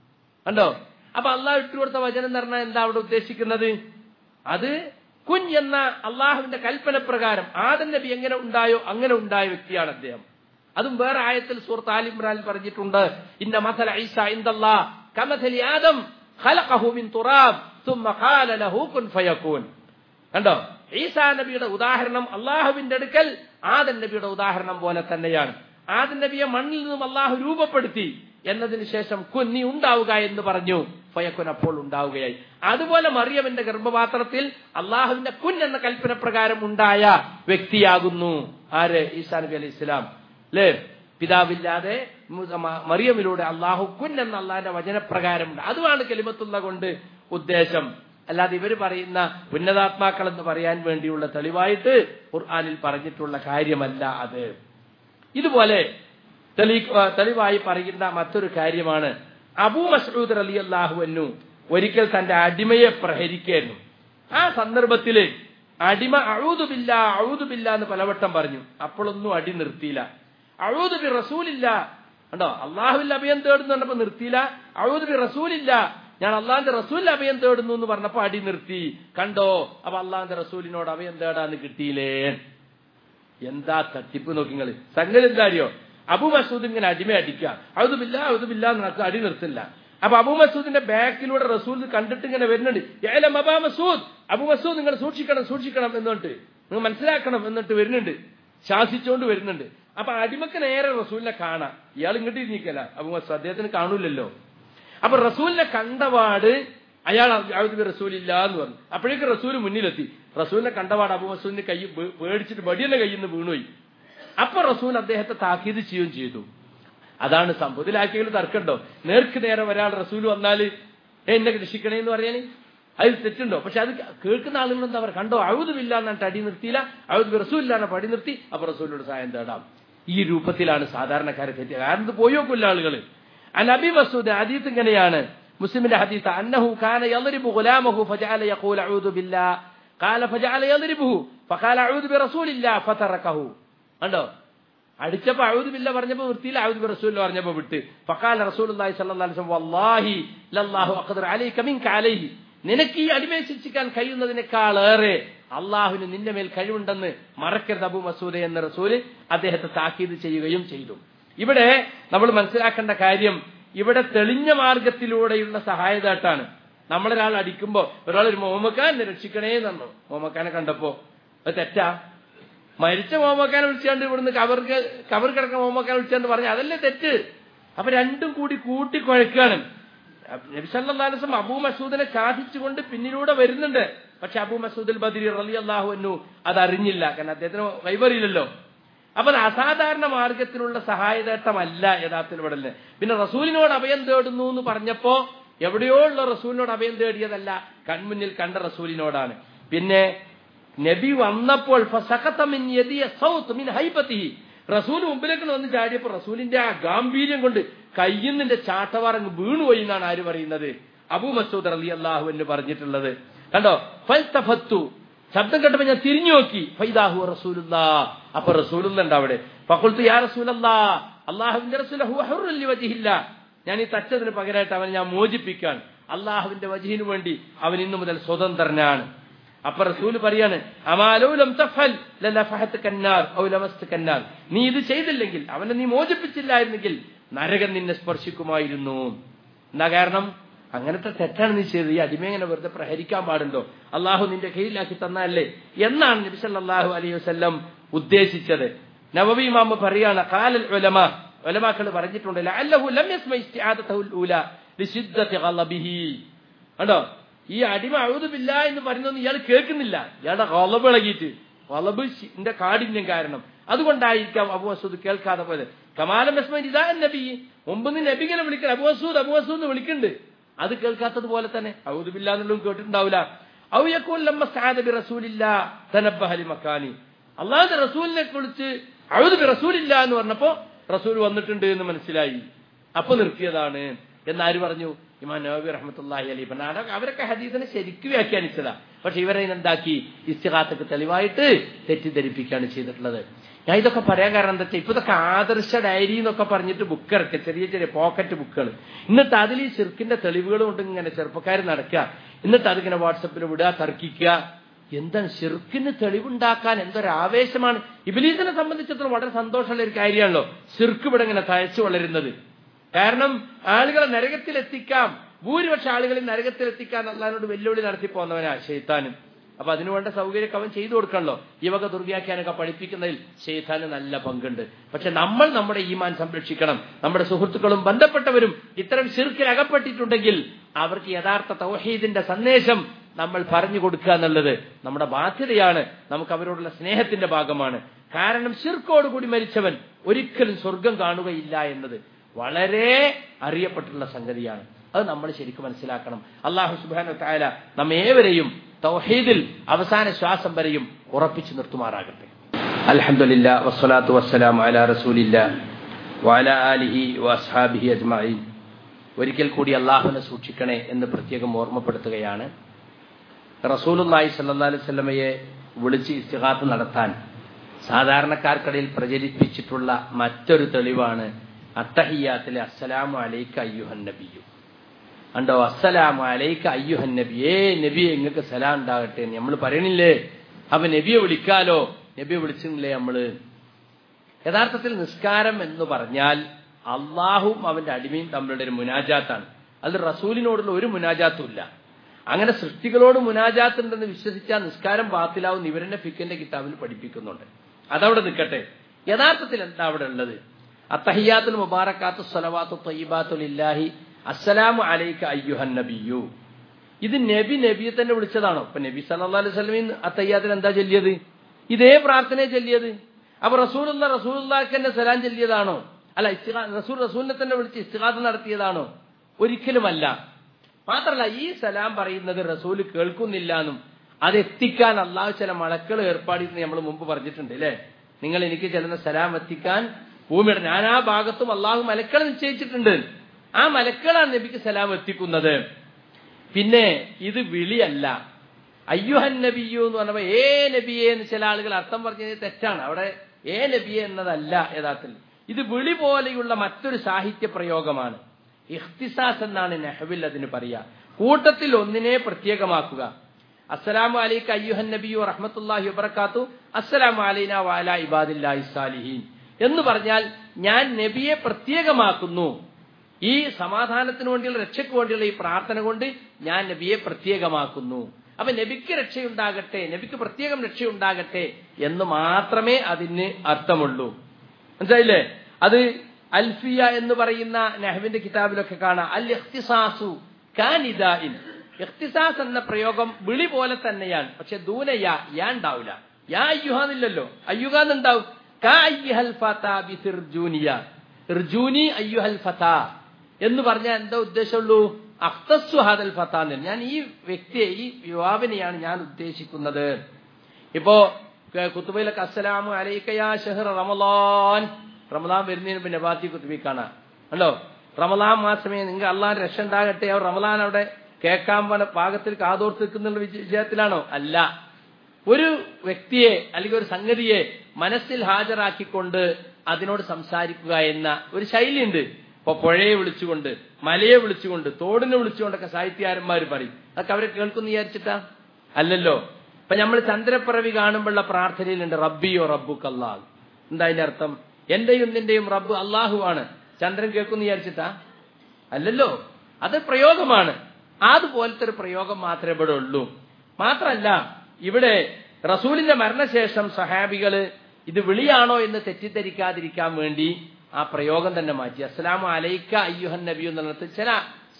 കണ്ടോ അപ്പൊ അള്ളാഹു ഇട്ടുകൊടുത്ത വചനം എന്ന് പറഞ്ഞാൽ എന്താ അവിടെ ഉദ്ദേശിക്കുന്നത് അത് കുൻ എന്ന അള്ളാഹുവിന്റെ കൽപ്പന പ്രകാരം ആദം നബി എങ്ങനെ ഉണ്ടായോ അങ്ങനെ ഉണ്ടായ വ്യക്തിയാണ് അദ്ദേഹം അതും വേറെ ആയത്തിൽ സൂറത്ത് ആലിമ്രാനിൽ പറഞ്ഞിട്ടുണ്ട് ഇന്ന മസല ഐസ ഇന്ദല്ലാ കമസലി ആദം ഖലഖഹു മിൻ തുറാബ് ثم قال له كن فيكون കണ്ടോ ഈസാ നബിയുടെ ഉദാഹരണം അള്ളാഹുവിന്റെ അടുക്കൽ ആദൻ നബിയുടെ ഉദാഹരണം പോലെ തന്നെയാണ് ആദൻ നബിയെ മണ്ണിൽ നിന്നും അള്ളാഹു രൂപപ്പെടുത്തി എന്നതിന് ശേഷം കുന്നി ഉണ്ടാവുക എന്ന് പറഞ്ഞു ഫയക്കുൻ അപ്പോൾ ഉണ്ടാവുകയായി അതുപോലെ മറിയമിന്റെ ഗർഭപാത്രത്തിൽ അള്ളാഹുവിന്റെ കുൻ എന്ന കൽപ്പന പ്രകാരം ഉണ്ടായ വ്യക്തിയാകുന്നു ആര് ഈസാ നബി അലൈഹി ഇസ്ലാം അല്ലേ പിതാവില്ലാതെ മറിയമിലൂടെ അള്ളാഹു കുൻ എന്ന അള്ളാഹിന്റെ വചനപ്രകാരമുണ്ട് അതുമാണ് കലിമത്തുള്ള കൊണ്ട് ഉദ്ദേശം അല്ലാതെ ഇവർ പറയുന്ന ഉന്നതാത്മാക്കൾ എന്ന് പറയാൻ വേണ്ടിയുള്ള തെളിവായിട്ട് ഖുർആാനിൽ പറഞ്ഞിട്ടുള്ള കാര്യമല്ല അത് ഇതുപോലെ തെളിവായി പറയുന്ന മറ്റൊരു കാര്യമാണ് അബൂ മസൂദ് അലി അള്ളാഹുവന്നു ഒരിക്കൽ തന്റെ അടിമയെ പ്രഹരിക്കായിരുന്നു ആ സന്ദർഭത്തില് അടിമ അഴുതുമില്ല അഴുതുമില്ല എന്ന് പലവട്ടം പറഞ്ഞു അപ്പോഴൊന്നും അടി നിർത്തിയില്ല അഴുതുബി റസൂലില്ല കണ്ടോ അള്ളാഹുവിൽ അഭയം തേടുന്നു പറഞ്ഞപ്പോ നിർത്തിയില്ല അഴുതുബി റസൂലില്ല ഞാൻ അള്ളാഹിന്റെ റസൂലിൽ അഭയം തേടുന്നു എന്ന് പറഞ്ഞപ്പോ അടി നിർത്തി കണ്ടോ അപ്പൊ അള്ളാഹിന്റെ റസൂലിനോട് അഭയം തേടാന്ന് കിട്ടിയില്ലേ എന്താ തട്ടിപ്പ് നോക്കിങ്ങള് സംഗതി എന്താ അറിയോ അബു മസൂദ് ഇങ്ങനെ അടിമ അടിക്കുക അഴുതുമില്ല അഴുതുമില്ല എന്ന് അടി നിർത്തില്ല അപ്പൊ അബു മസൂദിന്റെ ബാക്കിലൂടെ റസൂൽ കണ്ടിട്ട് ഇങ്ങനെ വരുന്നുണ്ട് ഏലം അബാ മസൂദ് അബു മസൂദ് നിങ്ങൾ സൂക്ഷിക്കണം സൂക്ഷിക്കണം എന്നിട്ട് നിങ്ങൾ മനസ്സിലാക്കണം എന്നിട്ട് വരുന്നുണ്ട് ശാസിച്ചുകൊണ്ട് വരുന്നുണ്ട് അപ്പൊ അടിമക്ക് നേരെ റസൂലിനെ കാണാം ഇയാൾ ഇങ്ങോട്ട് ഇരിക്കല അബു മസൂദ് അദ്ദേഹത്തിന് കാണൂലല്ലോ അപ്പൊ റസൂലിനെ കണ്ടപാട് അയാൾ റസൂലില്ല എന്ന് പറഞ്ഞു അപ്പോഴേക്ക് റസൂൽ മുന്നിലെത്തി റസൂലിനെ കണ്ടപാട് അബു മസൂദിന്റെ കൈ പേടിച്ചിട്ട് വടിയുടെ കയ്യിൽ നിന്ന് വീണുപോയി അപ്പൊ റസൂൽ അദ്ദേഹത്തെ താക്കീത് ചെയ്യുകയും ചെയ്തു അതാണ് സംഭവം ഇതിലാക്കിയെങ്കിലും തർക്കമുണ്ടോ നേർക്ക് നേരെ ഒരാൾ റസൂൽ വന്നാൽ എന്നെ രക്ഷിക്കണേ എന്ന് പറയാന് അതിൽ തെറ്റുണ്ടോ പക്ഷെ അത് കേൾക്കുന്ന ആളുകൾ എന്താ പറയുക കണ്ടോ അഴുതുമില്ല എന്നിട്ട് അടി നിർത്തിയില്ല അഴുത് റസൂലില്ല പടി നിർത്തി അപ്പൊ റസൂലിനോട് സഹായം തേടാം ഈ രൂപത്തിലാണ് സാധാരണക്കാരെ തെറ്റിയ കാരണം ഇത് പോയോ കൊല്ല ആളുകൾ അനബി മസൂദ് അതീത്ത് ഇങ്ങനെയാണ് മുസ്ലിമിന്റെ ഹദീസ് അന്നഹു കാന യദ്രിബു ഗുലാമഹു ഫജഅല യഖൂൽ അഊദു ബില്ലാ ഖാല ഫജഅല യദ്രിബുഹു ഫഖാല അഊദു ബിറസൂലില്ലാ ഫതറകഹു കണ്ടോ അടിച്ചപ്പോ അഴുതു ബില്ല പറഞ്ഞപ്പോ വൃത്തിയിൽ അഴുതു ബി റസൂൽ പറഞ്ഞപ്പോ വിട്ട് ഫഖാല റസൂലുള്ളാഹി സ്വല്ലല്ലാഹു അലൈഹി വസല്ലം വല്ലാഹി ലല്ലാഹു അഖദർ അലൈക മിൻക അലൈഹി നിനക്ക് ഈ അടിമയെ ശിക്ഷിക്കാൻ കഴിയുന്നതിനേക്കാളേറെ അള്ളാഹുവിന് നിന്റെ മേൽ കഴിവുണ്ടെന്ന് മറക്കരുത് അബു മസൂദ് എന്ന റസൂല് അദ്ദേഹത്തെ താക്കീത് ചെയ്യുകയും ചെയ്തു ഇവിടെ നമ്മൾ മനസ്സിലാക്കേണ്ട കാര്യം ഇവിടെ തെളിഞ്ഞ മാർഗത്തിലൂടെയുള്ള സഹായതായിട്ടാണ് നമ്മളൊരാൾ അടിക്കുമ്പോ ഒരാൾ ഒരു മോമക്കാൻ രക്ഷിക്കണേ തന്നു മോമക്കാനെ കണ്ടപ്പോ അത് തെറ്റാ മരിച്ച മോമക്കാനെ വിളിച്ചാണ്ട് ഇവിടുന്ന് കവർക്ക് കവർ കിടക്കുന്ന മോമക്കാനെ വിളിച്ചാണ്ട് പറഞ്ഞു അതല്ലേ തെറ്റ് അപ്പൊ രണ്ടും കൂടി കൂട്ടി കുഴക്കാണ് നബിസല്ലാസം അബൂ മസൂദിനെ സാധിച്ചുകൊണ്ട് പിന്നിലൂടെ വരുന്നുണ്ട് പക്ഷെ അബൂ മസൂദ് ബദിരി റലി അള്ളാഹു അത് അറിഞ്ഞില്ല കാരണം അദ്ദേഹത്തിന് കൈവറിയില്ലല്ലോ അപ്പൊ അത് അസാധാരണ മാർഗത്തിലുള്ള സഹായതേട്ടമല്ല യഥാർത്ഥത്തിൽ ഇവിടെ പിന്നെ റസൂലിനോട് അഭയം തേടുന്നു എന്ന് പറഞ്ഞപ്പോ എവിടെയോ ഉള്ള റസൂലിനോട് അഭയം തേടിയതല്ല കൺമുന്നിൽ കണ്ട റസൂലിനോടാണ് പിന്നെ നബി വന്നപ്പോൾ റസൂൽ മുമ്പിലേക്ക് വന്ന് ചാടിയപ്പോൾ റസൂലിന്റെ ആ ഗാംഭീര്യം കൊണ്ട് കയ്യിൽ നിന്റെ ചാട്ടവാറങ്ങ് വീണുപോയി എന്നാണ് ആര് പറയുന്നത് അബൂ മസൂദ് അലി അള്ളാഹു എന്ന് പറഞ്ഞിട്ടുള്ളത് കണ്ടോ ഫൽത്തഫത്തു ശബ്ദം കേട്ടപ്പോ ഞാൻ തിരിഞ്ഞു നോക്കി ഫൈദാഹു റസൂലുല്ലാ അപ്പൊ റസൂലുണ്ട് അവിടെ ഫക്കുൽത്ത് യാ റസൂലല്ലാ അള്ളാഹുവിന്റെ റസൂൽ വജിഹില്ല ഞാൻ ഈ തച്ചതിന് പകരമായിട്ട് അവനെ ഞാൻ മോചിപ്പിക്കാൻ അള്ളാഹുവിന്റെ വജീഹിന് വേണ്ടി അവൻ ഇന്നു മുതൽ സ്വതന്ത്രനാണ് അപ്പൊ റസൂല് പറയാണ് അമാലൂലം തഫൽ ലലഫഹത്ത് കന്നാർ ഔ ലമസ്ത് കന്നാർ നീ ഇത് ചെയ്തില്ലെങ്കിൽ അവനെ നീ മോചിപ്പിച്ചില്ലായിരുന്നെങ്കിൽ നരകൻ നിന്നെ സ്പർശിക്കുമായിരുന്നു എന്താ കാരണം അങ്ങനത്തെ തെറ്റാണ് നീ ചെയ്തത് ഈ അടിമേങ്ങനെ വെറുതെ പ്രഹരിക്കാൻ പാടുണ്ടോ അള്ളാഹു നിന്റെ കയ്യിലാക്കി തന്നല്ലേ എന്നാണ് നബി സല്ലല്ലാഹു അലൈഹി വസല്ലം ഉദ്ദേശിച്ചത് നവവി ഇമാമ പറയാണ് കാലൽ ഉലമ ഉലമാക്കൾ പറഞ്ഞിട്ടുണ്ട് ലഅല്ലഹു ലം യസ്മ ഇസ്തിആദതഹുൽ ഊല ലിശിദ്ദതി ഗളബിഹി കണ്ടോ ഈ അടിമ അഴുതുമില്ല എന്ന് പറയുന്നൊന്നും ഇയാൾ കേൾക്കുന്നില്ല ഇയാളുടെ കൊലബ് ഇളകിയിട്ട് കൊലബിന്റെ കാഠിന്യം കാരണം അതുകൊണ്ടായിരിക്കാം അബു മസൂദ് കേൾക്കാതെ പോയത് കമാലം മസ്മൻ ഇതാ നബി മുമ്പ് നിന്ന് നബിങ്ങനെ വിളിക്കണം അബു മസൂദ് അബു മസൂദ് എന്ന് വിളിക്കുന്നുണ്ട് അത് കേൾക്കാത്തത് പോലെ തന്നെ ഔദുബില്ല എന്നുള്ളതും കേട്ടിട്ടുണ്ടാവില്ല മക്കാനി അള്ളാഹുന്റെ റസൂലിനെ കുറിച്ച് ഔദുബി റസൂലില്ല എന്ന് പറഞ്ഞപ്പോ റസൂൽ വന്നിട്ടുണ്ട് എന്ന് മനസ്സിലായി അപ്പൊ നിർത്തിയതാണ് എന്നാര് പറഞ്ഞു ഇമാൻ നബി റഹ്മത്തുല്ലാഹി അലി പറഞ്ഞ അവരൊക്കെ ഹദീസിനെ ശരിക്കും വ്യാഖ്യാനിച്ചതാ പക്ഷെ ഇവരെ എന്താക്കി ഇസ്തിഹാത്തക്ക് തെളിവായിട്ട് തെറ്റിദ്ധരിപ്പിക്കുകയാണ് ചെയ്തിട്ടുള്ളത് ഞാൻ ഇതൊക്കെ പറയാൻ കാരണം എന്താ വെച്ചാൽ ഇപ്പൊ ഇതൊക്കെ ആദർശ ഡയറി എന്നൊക്കെ പറഞ്ഞിട്ട് ബുക്ക് ഇറക്കുക ചെറിയ ചെറിയ പോക്കറ്റ് ബുക്കുകൾ എന്നിട്ട് അതിൽ ഈ ചെറുക്കിന്റെ തെളിവുകൾ കൊണ്ട് ഇങ്ങനെ ചെറുപ്പക്കാർ നടക്കുക എന്നിട്ട് അതിങ്ങനെ വാട്സപ്പിൽ വിടുക തർക്കിക്കുക എന്താണ് ഷിർക്കിന് തെളിവുണ്ടാക്കാൻ എന്തൊരു ആവേശമാണ് ഇബിലീസിനെ സംബന്ധിച്ചിടത്തോളം വളരെ സന്തോഷമുള്ള ഒരു കാര്യമാണല്ലോ ഷിർക്ക് ഇവിടെ ഇങ്ങനെ തഴച്ചു വളരുന്നത് കാരണം ആളുകളെ നരകത്തിലെത്തിക്കാം ഭൂരിപക്ഷ ആളുകളെ നരകത്തിലെത്തിക്കാൻ അള്ളഹാനോട് വെല്ലുവിളി നടത്തി പോന്നവനാ ഷെയ്ത്താനും അപ്പൊ അതിനുവേണ്ട സൗകര്യമൊക്കെ അവൻ ചെയ്തു കൊടുക്കണല്ലോ ഈ വക ദുർവ്യാഖ്യാനൊക്കെ പഠിപ്പിക്കുന്നതിൽ ഷെയ്ത്താന് നല്ല പങ്കുണ്ട് പക്ഷെ നമ്മൾ നമ്മുടെ ഈമാൻ സംരക്ഷിക്കണം നമ്മുടെ സുഹൃത്തുക്കളും ബന്ധപ്പെട്ടവരും ഇത്തരം ശിർക്കിൽ അകപ്പെട്ടിട്ടുണ്ടെങ്കിൽ അവർക്ക് യഥാർത്ഥ തൗഹീദിന്റെ സന്ദേശം നമ്മൾ പറഞ്ഞു കൊടുക്കുക എന്നുള്ളത് നമ്മുടെ ബാധ്യതയാണ് നമുക്ക് അവരോടുള്ള സ്നേഹത്തിന്റെ ഭാഗമാണ് കാരണം ശിർക്കോടുകൂടി മരിച്ചവൻ ഒരിക്കലും സ്വർഗം കാണുകയില്ല എന്നത് വളരെ അറിയപ്പെട്ടിട്ടുള്ള സംഗതിയാണ് അത് നമ്മൾ ശരിക്കും മനസ്സിലാക്കണം അള്ളാഹു സുബാന തായാല നമ്മേവരെയും തൗഹീദിൽ അവസാന ശ്വാസം വരെയും ഉറപ്പിച്ചു നിർത്തുമാറാകട്ടെ അലഹമില്ല വസ്സലാത്തു വസ്സലാം അല റസൂലില്ല വാല ആലിഹി വസ്ഹാബിഹി അജ്മായി ഒരിക്കൽ കൂടി അള്ളാഹുവിനെ സൂക്ഷിക്കണേ എന്ന് പ്രത്യേകം ഓർമ്മപ്പെടുത്തുകയാണ് റസൂലുല്ലായി സല്ലാ അലൈഹി സ്വലമയെ വിളിച്ച് ഇസ്തിഹാത്ത് നടത്താൻ സാധാരണക്കാർക്കിടയിൽ പ്രചരിപ്പിച്ചിട്ടുള്ള മറ്റൊരു തെളിവാണ് അത്തഹിയാത്തിലെ അസ്സലാമു അലൈക്ക അയ്യുഹൻ നബിയു ഉണ്ടോ അസ്സലാമു അലൈക്ക അയ്യുഹൻ നബി ഏ നബിയെ നിങ്ങൾക്ക് സലാം ഉണ്ടാകട്ടെ നമ്മൾ പറയണില്ലേ അപ്പൊ നബിയെ വിളിക്കാലോ നബിയെ വിളിച്ചില്ലേ നമ്മള് യഥാർത്ഥത്തിൽ നിസ്കാരം എന്ന് പറഞ്ഞാൽ അള്ളാഹും അവന്റെ അടിമയും തമ്മിലുള്ള ഒരു മുനാജാത്താണ് അത് റസൂലിനോടുള്ള ഒരു മുനാജാത്തും ഇല്ല അങ്ങനെ സൃഷ്ടികളോട് മുനാജാത്ത് ഉണ്ടെന്ന് വിശ്വസിച്ചാൽ നിസ്കാരം ബാത്തിലാവും ഇവരെന്നെ ഫിക്കിന്റെ കിതാബിൽ പഠിപ്പിക്കുന്നുണ്ട് അതവിടെ നിൽക്കട്ടെ യഥാർത്ഥത്തിൽ എന്താ അവിടെ ഉള്ളത് അത്തഹിയാത്തുൽ മുബാറക്കാത്തു സലവാത്തു തയ്യബാത്തുലില്ലാഹി അസ്സലാമു അലൈക്ക അയ്യുഹൻ നബിയു ഇത് നബി നബിയെ തന്നെ വിളിച്ചതാണോ ഇപ്പൊ നബി സല്ലാ അലൈഹി സ്വലമീൻ അത്തയ്യാത്തിന് എന്താ ചൊല്ലിയത് ഇതേ പ്രാർത്ഥനയെ ചൊല്ലിയത് അപ്പൊ റസൂലുള്ള റസൂലുള്ളാഹിക്ക് തന്നെ സലാം ചൊല്ലിയതാണോ അല്ല ഇസ്തിഹാ റസൂൽ റസൂലിനെ തന്നെ വിളിച്ച് ഇസ്തിഹാദ് നടത്തിയതാണോ ഒരിക്കലുമല്ല മാത്രമല്ല ഈ സലാം പറയുന്നത് റസൂൽ കേൾക്കുന്നില്ല എന്നും അത് എത്തിക്കാൻ അള്ളാഹു ചില മലക്കൾ ഏർപ്പാടി നമ്മൾ മുമ്പ് പറഞ്ഞിട്ടുണ്ട് അല്ലേ നിങ്ങൾ എനിക്ക് ചെല്ലുന്ന സലാം എത്തിക്കാൻ ഭൂമിയുടെ നാനാ ഭാഗത്തും അള്ളാഹു മലക്കൾ നിശ്ചയിച്ചിട്ടുണ്ട് ആ മലക്കുകളാണ് നബിക്ക് സലാം എത്തിക്കുന്നത് പിന്നെ ഇത് വിളിയല്ല അയ്യുഹൻ നബിയു എന്ന് പറഞ്ഞപ്പോ ഏ നബിയെ എന്ന് ചില ആളുകൾ അർത്ഥം പറഞ്ഞത് തെറ്റാണ് അവിടെ ഏ നബിയെ എന്നതല്ല യഥാർത്ഥത്തിൽ ഇത് വിളി പോലെയുള്ള മറ്റൊരു സാഹിത്യ പ്രയോഗമാണ് ഇഖ്തിസാസ് എന്നാണ് നെഹവിൽ അതിന് പറയുക കൂട്ടത്തിൽ ഒന്നിനെ പ്രത്യേകമാക്കുക അസ്സലാമു അലൈക്ക് അയ്യുഹൻ നബിയു റഹ്മത്തുല്ലാഹി വബർക്കാത്തു അസ്സലാമു അലൈന വാല ഇബാദില്ലാഹി സാലിഹീൻ എന്ന് പറഞ്ഞാൽ ഞാൻ നബിയെ പ്രത്യേകമാക്കുന്നു ഈ സമാധാനത്തിന് വേണ്ടിയുള്ള രക്ഷയ്ക്ക് വേണ്ടിയുള്ള ഈ പ്രാർത്ഥന കൊണ്ട് ഞാൻ നബിയെ പ്രത്യേകമാക്കുന്നു അപ്പൊ നബിക്ക് രക്ഷയുണ്ടാകട്ടെ നബിക്ക് പ്രത്യേകം രക്ഷയുണ്ടാകട്ടെ എന്ന് മാത്രമേ അതിന് അർത്ഥമുള്ളൂ മനസ്സിലായില്ലേ അത് അൽഫിയ എന്ന് പറയുന്ന നെഹ്വിന്റെ കിതാബിലൊക്കെ കാണാം അൽ ഇഖ്തിസാസു കാനിദായിൻ ഇഖ്തിസാസ് എന്ന പ്രയോഗം വിളി പോലെ തന്നെയാണ് പക്ഷെ ദൂന യാ യാ ഉണ്ടാവില്ല യാ അയ്യുഹാന്നില്ലല്ലോ അയ്യുഹാന്നുണ്ടാവും കാ അയ്യുഹൽ ഫതാ ബിസിർജൂനിയ ഇർജൂനി അയ്യുഹൽ ഫതാ എന്ന് പറഞ്ഞാൽ എന്താ ഉദ്ദേശമുള്ളൂ അഖ്തസ്സു ഹാദൽ ഫത്താന്ന് ഞാൻ ഈ വ്യക്തിയെ ഈ യുവാവിനെയാണ് ഞാൻ ഉദ്ദേശിക്കുന്നത് ഇപ്പോ കുത്തുബയിലൊക്കെ അസ്സലാമു അലൈക്കയാ ഷഹർ റമലാൻ റമലാൻ വരുന്നതിന് പിന്നെ ബാത്തി കുത്തുബി കാണാം അല്ലോ റമലാൻ മാസമേ നിങ്ങൾക്ക് അള്ളാൻ രക്ഷ ഉണ്ടാകട്ടെ അവർ റമലാൻ അവിടെ കേൾക്കാൻ പോലെ പാകത്തിൽ കാതോർത്ത് നിൽക്കുന്ന വിജയത്തിലാണോ അല്ല ഒരു വ്യക്തിയെ അല്ലെങ്കിൽ ഒരു സംഗതിയെ മനസ്സിൽ ഹാജരാക്കിക്കൊണ്ട് അതിനോട് സംസാരിക്കുക എന്ന ഒരു ശൈലിയുണ്ട് ഇപ്പൊ പുഴയെ വിളിച്ചുകൊണ്ട് മലയെ വിളിച്ചുകൊണ്ട് തോടിനെ വിളിച്ചുകൊണ്ടൊക്കെ സാഹിത്യകാരന്മാർ പറയും അതൊക്കെ അവരെ കേൾക്കുന്നു വിചാരിച്ചിട്ടാ അല്ലല്ലോ ഇപ്പൊ നമ്മൾ ചന്ദ്രപ്പിറവി കാണുമ്പോഴുള്ള പ്രാർത്ഥനയിലുണ്ട് റബ്ബിയോ റബ്ബു കല്ലാഹ് എന്താ അതിന്റെ അർത്ഥം എന്റെയും നിന്റെയും റബ്ബ് അള്ളാഹുവാണ് ചന്ദ്രൻ കേൾക്കുന്നു വിചാരിച്ചിട്ടാ അല്ലല്ലോ അത് പ്രയോഗമാണ് അതുപോലത്തെ ഒരു പ്രയോഗം മാത്രമേ ഇവിടെ ഉള്ളൂ മാത്രല്ല ഇവിടെ റസൂലിന്റെ മരണശേഷം സഹാബികള് ഇത് വിളിയാണോ എന്ന് തെറ്റിദ്ധരിക്കാതിരിക്കാൻ വേണ്ടി ആ പ്രയോഗം തന്നെ മാറ്റി അസ്സലാമു അലൈക്ക അയ്യുഹൻ നബി എന്നുള്ളത് ചില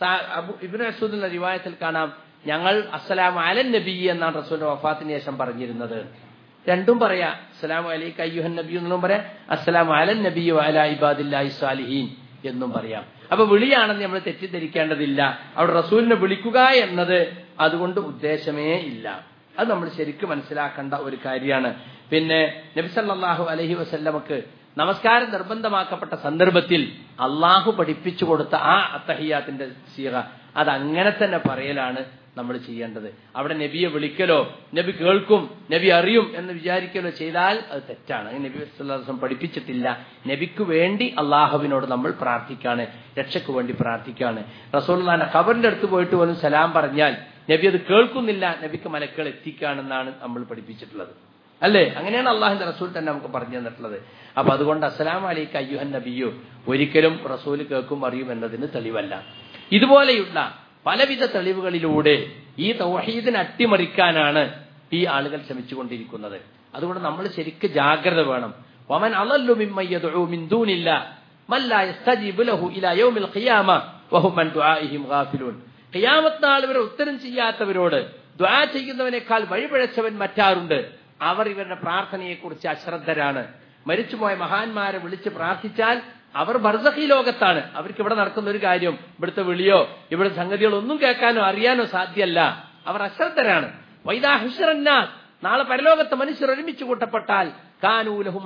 ഇബിന് അസൂദിന്റെ റിവായത്തിൽ കാണാം ഞങ്ങൾ അസ്സലാമു അലൻ നബി എന്നാണ് റസൂലിന്റെ വഫാത്തിന് ശേഷം പറഞ്ഞിരുന്നത് രണ്ടും പറയാ അസ്സലാമു അലൈക്ക അയ്യുഹൻ നബി എന്നും പറയാം അസ്സലാമു അലൻ നബി അല ഇബാദില്ലാഹി സാലിഹീൻ എന്നും പറയാം അപ്പൊ വിളിയാണെന്ന് നമ്മൾ തെറ്റിദ്ധരിക്കേണ്ടതില്ല അവിടെ റസൂലിനെ വിളിക്കുക എന്നത് അതുകൊണ്ട് ഉദ്ദേശമേ ഇല്ല അത് നമ്മൾ ശരിക്കും മനസ്സിലാക്കേണ്ട ഒരു കാര്യമാണ് പിന്നെ നബിസല്ലാഹു അലഹി വസല്ലമക്ക് നമസ്കാരം നിർബന്ധമാക്കപ്പെട്ട സന്ദർഭത്തിൽ അള്ളാഹു പഠിപ്പിച്ചു കൊടുത്ത ആ അത്തഹിയാത്തിന്റെ സീറ അത് അങ്ങനെ തന്നെ പറയലാണ് നമ്മൾ ചെയ്യേണ്ടത് അവിടെ നബിയെ വിളിക്കലോ നബി കേൾക്കും നബി അറിയും എന്ന് വിചാരിക്കലോ ചെയ്താൽ അത് തെറ്റാണ് നബി വസ്ലാസം പഠിപ്പിച്ചിട്ടില്ല നബിക്ക് വേണ്ടി അള്ളാഹുവിനോട് നമ്മൾ പ്രാർത്ഥിക്കാണ് രക്ഷയ്ക്ക് വേണ്ടി പ്രാർത്ഥിക്കാണ് റസൂൽഖാന ഖബറിന്റെ അടുത്ത് പോയിട്ട് പോലും സലാം പറഞ്ഞാൽ നബി അത് കേൾക്കുന്നില്ല നബിക്ക് മലക്കൾ എത്തിക്കാണെന്നാണ് നമ്മൾ പഠിപ്പിച്ചിട്ടുള്ളത് അല്ലേ അങ്ങനെയാണ് അള്ളാഹിന്റെ റസൂൽ തന്നെ നമുക്ക് പറഞ്ഞു തന്നിട്ടുള്ളത് അപ്പൊ അതുകൊണ്ട് അസ്സലാം അലൈക്ക് അയ്യുഹൻ നബിയോ ഒരിക്കലും റസൂൽ കേൾക്കും അറിയും എന്നതിന് തെളിവല്ല ഇതുപോലെയുള്ള പലവിധ തെളിവുകളിലൂടെ ഈ തൗഹീദിനെ അട്ടിമറിക്കാനാണ് ഈ ആളുകൾ ശ്രമിച്ചുകൊണ്ടിരിക്കുന്നത് അതുകൊണ്ട് നമ്മൾ ശരിക്ക് ജാഗ്രത വേണം വമൻ അളല്ലു മിമ്മയ്യദഉ മിൻ ദൂനില്ല മല്ല യസ്തജീബു ലഹു ഇലാ യൗമിൽ ഖിയാമ വഹും അൻ ദുആഇഹിം ഗാഫിലൂൻ ഖിയാമത്ത് നാൾ വരെ ഉത്തരം ചെയ്യാത്തവരോട് ദ്വാ ചെയ്യുന്നവനേക്കാൾ വഴിപിഴച്ചവൻ മറ്റാരുണ്ട് അവർ ഇവരുടെ പ്രാർത്ഥനയെക്കുറിച്ച് അശ്രദ്ധരാണ് മരിച്ചുപോയ മഹാന്മാരെ വിളിച്ച് പ്രാർത്ഥിച്ചാൽ അവർ ബർസഖി ലോകത്താണ് അവർക്ക് ഇവിടെ നടക്കുന്ന ഒരു കാര്യം ഇവിടുത്തെ വിളിയോ ഇവിടുത്തെ സംഗതികളൊന്നും കേൾക്കാനോ അറിയാനോ സാധ്യമല്ല അവർ അശ്രദ്ധരാണ് വൈദാഹിഷറന്നാസ് നാളെ പരലോകത്ത് മനുഷ്യർ ഒരുമിച്ച് കൂട്ടപ്പെട്ടാൽ കാനൂലഹും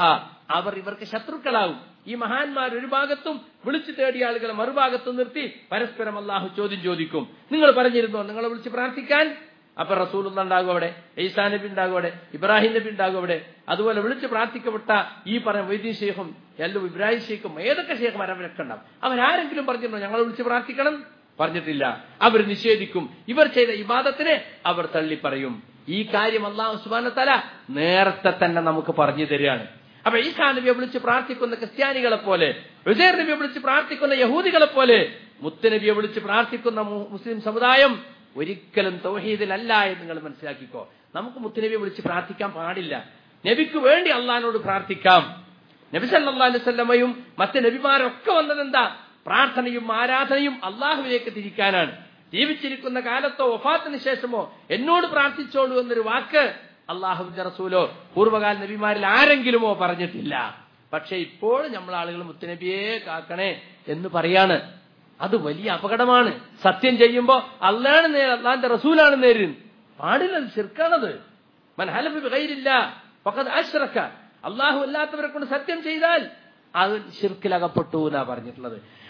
അവർ ഇവർക്ക് ശത്രുക്കളാവും ഈ മഹാന്മാർ ഒരു ഭാഗത്തും വിളിച്ചു തേടിയ ആളുകളെ മറുഭാഗത്തും നിർത്തി പരസ്പരം അള്ളാഹു ചോദ്യം ചോദിക്കും നിങ്ങൾ പറഞ്ഞിരുന്നോ നിങ്ങളെ വിളിച്ച് പ്രാർത്ഥിക്കാൻ അപ്പൊ റസൂൽ ഉണ്ടാകും അവിടെ ഈസാ നബി ഉണ്ടാകും അവിടെ ഇബ്രാഹിം നബി ഉണ്ടാകും അവിടെ അതുപോലെ വിളിച്ച് പ്രാർത്ഥിക്കപ്പെട്ട ഈ പറഞ്ഞ വൈദ്യ ഷെയ്ഖും എല്ലാം ഇബ്രാഹിം ഷെയ്ഖും ഏതൊക്കെ ഷെയ്ഖുമാർ അവരൊക്കെ ഉണ്ടാവും അവരാരെങ്കിലും പറഞ്ഞിരുന്നോ ഞങ്ങളെ വിളിച്ച് പ്രാർത്ഥിക്കണം പറഞ്ഞിട്ടില്ല അവർ നിഷേധിക്കും ഇവർ ചെയ്ത ഇബാദത്തിനെ അവർ തള്ളി പറയും ഈ കാര്യം അള്ളാഹു സുബാന തല നേരത്തെ തന്നെ നമുക്ക് പറഞ്ഞു തരികയാണ് അപ്പൊ ഈസാ നബിയെ വിളിച്ച് പ്രാർത്ഥിക്കുന്ന ക്രിസ്ത്യാനികളെ പോലെ വിജയർ നബിയെ വിളിച്ച് പ്രാർത്ഥിക്കുന്ന യഹൂദികളെ പോലെ മുത്തനബിയെ വിളിച്ച് പ്രാർത്ഥിക്കുന്ന മുസ്ലിം സമുദായം ഒരിക്കലും തൗഹീദിലല്ല എന്ന് നിങ്ങൾ മനസ്സിലാക്കിക്കോ നമുക്ക് മുത്തനബിയെ വിളിച്ച് പ്രാർത്ഥിക്കാൻ പാടില്ല നബിക്ക് വേണ്ടി അള്ളഹാനോട് പ്രാർത്ഥിക്കാം നബി സല്ലാ അലുസല്ലമയും മറ്റ് നബിമാരൊക്കെ വന്നതെന്താ പ്രാർത്ഥനയും ആരാധനയും അള്ളാഹുവിലേക്ക് തിരിക്കാനാണ് ജീവിച്ചിരിക്കുന്ന കാലത്തോ വഫാത്തിന് ശേഷമോ എന്നോട് പ്രാർത്ഥിച്ചോളൂ എന്നൊരു വാക്ക് അള്ളാഹുവിന്റെ റസൂലോ പൂർവ്വകാല നബിമാരിൽ ആരെങ്കിലുമോ പറഞ്ഞിട്ടില്ല പക്ഷെ ഇപ്പോൾ നമ്മൾ ആളുകൾ മുത്തനബിയെ കാക്കണേ എന്ന് പറയാണ് അത് വലിയ അപകടമാണ് സത്യം ചെയ്യുമ്പോ അള്ളാണ് നേര് അള്ളാന്റെ റസൂലാണ് നേര് പാടില്ല അത് ശിർക്കാണത് മനഹലഫ് കയ്യിലില്ല അശ്രക്ക അള്ളാഹു അല്ലാത്തവരെ കൊണ്ട് സത്യം ചെയ്താൽ അത് ഷിർക്കിലകപ്പെട്ടു എന്നാ പറഞ്ഞിട്ടുള്ളത്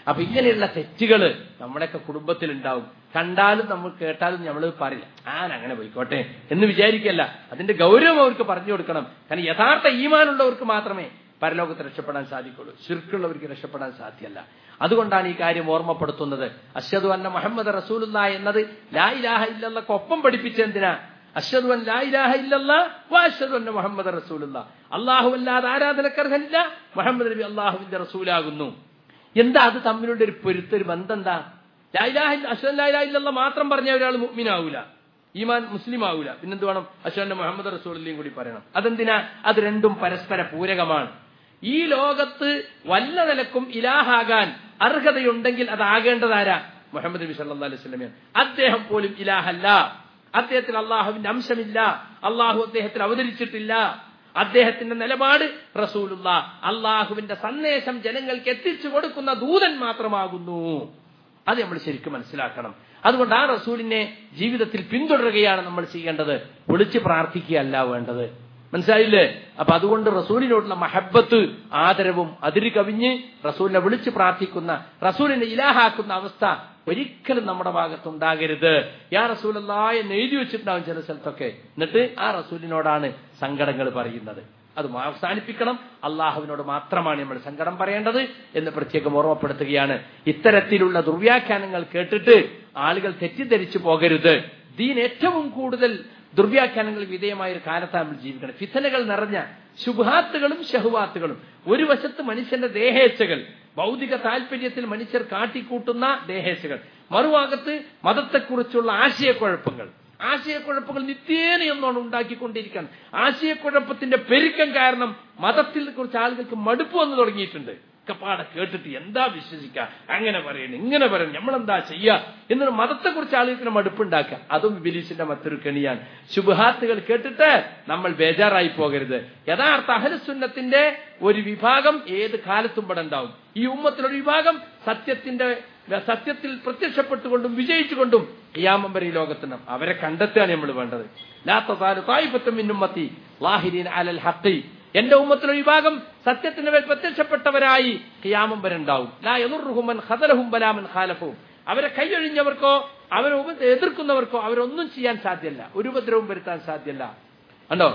അപ്പൊ ഇങ്ങനെയുള്ള തെറ്റുകൾ നമ്മുടെയൊക്കെ കുടുംബത്തിൽ ഉണ്ടാവും കണ്ടാലും നമ്മൾ കേട്ടാലും നമ്മൾ പറയില്ല ആൻ അങ്ങനെ പോയിക്കോട്ടെ എന്ന് വിചാരിക്കല്ല അതിന്റെ ഗൗരവം അവർക്ക് പറഞ്ഞു കൊടുക്കണം കാരണം യഥാർത്ഥ ഈമാനുള്ളവർക്ക് മാത്രമേ പരലോകത്ത് രക്ഷപ്പെടാൻ സാധിക്കുള്ളൂ ശിർക്കുള്ളവർക്ക് രക്ഷപ്പെടാൻ സാധ്യമല്ല അതുകൊണ്ടാണ് ഈ കാര്യം ഓർമ്മപ്പെടുത്തുന്നത് അഷദു അന്ന മുഹമ്മദ് റസൂലുള്ള എന്നത് ലാ ഇലാഹ ഇല്ലല്ലക്ക് ഒപ്പം പഠിപ്പിച്ചെന്തിനാ അഷദു അൻ ലാ ഇലാഹ ഇല്ലല്ല അഷദു അന്ന മുഹമ്മദ് റസൂലുള്ള അള്ളാഹു അല്ലാതെ ആരാധനക്കർഹനില്ല മുഹമ്മദ് നബി അള്ളാഹുവിന്റെ റസൂലാകുന്നു എന്താ അത് തമ്മിലുള്ള ഒരു പൊരുത്തൊരു ബന്ധം എന്താ ലാ ഇലാഹ ഇല്ല അഷദ് ലാ ഇലാഹ ഇല്ലല്ല മാത്രം പറഞ്ഞ ഒരാൾ മുഅ്മിനാവൂല ഈമാൻ മുസ്ലിം ആവൂല പിന്നെന്ത് വേണം അഷദ് മുഹമ്മദ് റസൂലിനെയും കൂടി പറയണം അതെന്തിനാ അത് രണ്ടും പരസ്പര പൂരകമാണ് ഈ ലോകത്ത് വല്ല നിലക്കും ഇലാഹാകാൻ അർഹതയുണ്ടെങ്കിൽ അതാകേണ്ടതാരാ മുഹമ്മദ് നബി സല്ലാ അലൈഹി സ്വലമിയാണ് അദ്ദേഹം പോലും ഇലാഹല്ല അദ്ദേഹത്തിൽ അള്ളാഹുവിന്റെ അംശമില്ല അള്ളാഹു അദ്ദേഹത്തിൽ അവതരിച്ചിട്ടില്ല അദ്ദേഹത്തിന്റെ നിലപാട് റസൂലുള്ള അള്ളാഹുവിന്റെ സന്ദേശം ജനങ്ങൾക്ക് എത്തിച്ചു കൊടുക്കുന്ന ദൂതൻ മാത്രമാകുന്നു അത് നമ്മൾ ശരിക്കും മനസ്സിലാക്കണം അതുകൊണ്ട് ആ റസൂലിനെ ജീവിതത്തിൽ പിന്തുടരുകയാണ് നമ്മൾ ചെയ്യേണ്ടത് വിളിച്ച് പ്രാർത്ഥിക്കുകയല്ല വേണ്ടത് മനസ്സിലായില്ലേ അപ്പൊ അതുകൊണ്ട് റസൂലിനോടുള്ള മഹബത്ത് ആദരവും അതിര് കവിഞ്ഞ് റസൂലിനെ വിളിച്ച് പ്രാർത്ഥിക്കുന്ന റസൂലിനെ ഇലാഹാക്കുന്ന അവസ്ഥ ഒരിക്കലും നമ്മുടെ ഭാഗത്തുണ്ടാകരുത് യാ റസൂലല്ലാ എന്ന് എഴുതി വെച്ചിട്ടുണ്ടാവും ചില സ്ഥലത്തൊക്കെ എന്നിട്ട് ആ റസൂലിനോടാണ് സങ്കടങ്ങൾ പറയുന്നത് അത് അവസാനിപ്പിക്കണം അള്ളാഹുവിനോട് മാത്രമാണ് നമ്മൾ സങ്കടം പറയേണ്ടത് എന്ന് പ്രത്യേകം ഓർമ്മപ്പെടുത്തുകയാണ് ഇത്തരത്തിലുള്ള ദുർവ്യാഖ്യാനങ്ങൾ കേട്ടിട്ട് ആളുകൾ തെറ്റിദ്ധരിച്ചു പോകരുത് ദീൻ ഏറ്റവും കൂടുതൽ ദുർവ്യാഖ്യാനങ്ങൾ വിധേയമായ ഒരു കാലത്താണ് നമ്മൾ ജീവിക്കണം ഫിത്തനകൾ നിറഞ്ഞ ശുഭാത്തുകളും ഷഹുവാത്തുകളും ഒരു വശത്ത് മനുഷ്യന്റെ ദേഹേച്ഛകൾ ഭൗതിക താല്പര്യത്തിൽ മനുഷ്യർ കാട്ടിക്കൂട്ടുന്ന ദേഹേച്ഛകൾ മറുഭാഗത്ത് മതത്തെക്കുറിച്ചുള്ള ആശയക്കുഴപ്പങ്ങൾ ആശയക്കുഴപ്പങ്ങൾ നിത്യേന എന്നോണം ഉണ്ടാക്കിക്കൊണ്ടിരിക്കുകയാണ് ആശയക്കുഴപ്പത്തിന്റെ പെരുക്കം കാരണം മതത്തിൽ കുറിച്ച് ആളുകൾക്ക് മടുപ്പ് വന്നു തുടങ്ങിയിട്ടുണ്ട് കപ്പാടെ കേട്ടിട്ട് എന്താ വിശ്വസിക്കുക അങ്ങനെ പറയണം ഇങ്ങനെ പറയണം നമ്മളെന്താ ചെയ്യുക എന്നൊരു മതത്തെക്കുറിച്ച് ആളുകൾക്ക് മടുപ്പുണ്ടാക്കുക അതും ബിലീസിന്റെ മറ്റൊരു കെണിയാണ് ശുഭഹാത്തുകൾ കേട്ടിട്ട് നമ്മൾ ബേജാറായി പോകരുത് യഥാർത്ഥ അഹലസുന്നത്തിന്റെ ഒരു വിഭാഗം ഏത് കാലത്തും ഇവിടെ ഉണ്ടാവും ഈ ഉമ്മത്തിലൊരു വിഭാഗം സത്യത്തിന്റെ സത്യത്തിൽ പ്രത്യക്ഷപ്പെട്ടുകൊണ്ടും വിജയിച്ചുകൊണ്ടും ഖിയാമം വരെ ഈ ലോകത്തുണ്ടാവും അവരെ കണ്ടെത്തുകയാണ് നമ്മൾ വേണ്ടത് ലാത്തത്താലും മിന്നുമ്മത്തി ലാഹിരീൻ അലൽ ഹത്തി എന്റെ ഉമ്മത്തിലൊരു വിഭാഗം സത്യത്തിന് മേൽ പ്രത്യക്ഷപ്പെട്ടവരായി ഖിയാമം വരെ ഉണ്ടാവും ലാ എതിർഹുമൻ ഖദലഹും ബലാമൻ ഖാലഫും അവരെ കൈയൊഴിഞ്ഞവർക്കോ അവരെ എതിർക്കുന്നവർക്കോ അവരൊന്നും ചെയ്യാൻ സാധ്യല്ല ഒരു ഉപദ്രവം വരുത്താൻ സാധ്യല്ല കണ്ടോ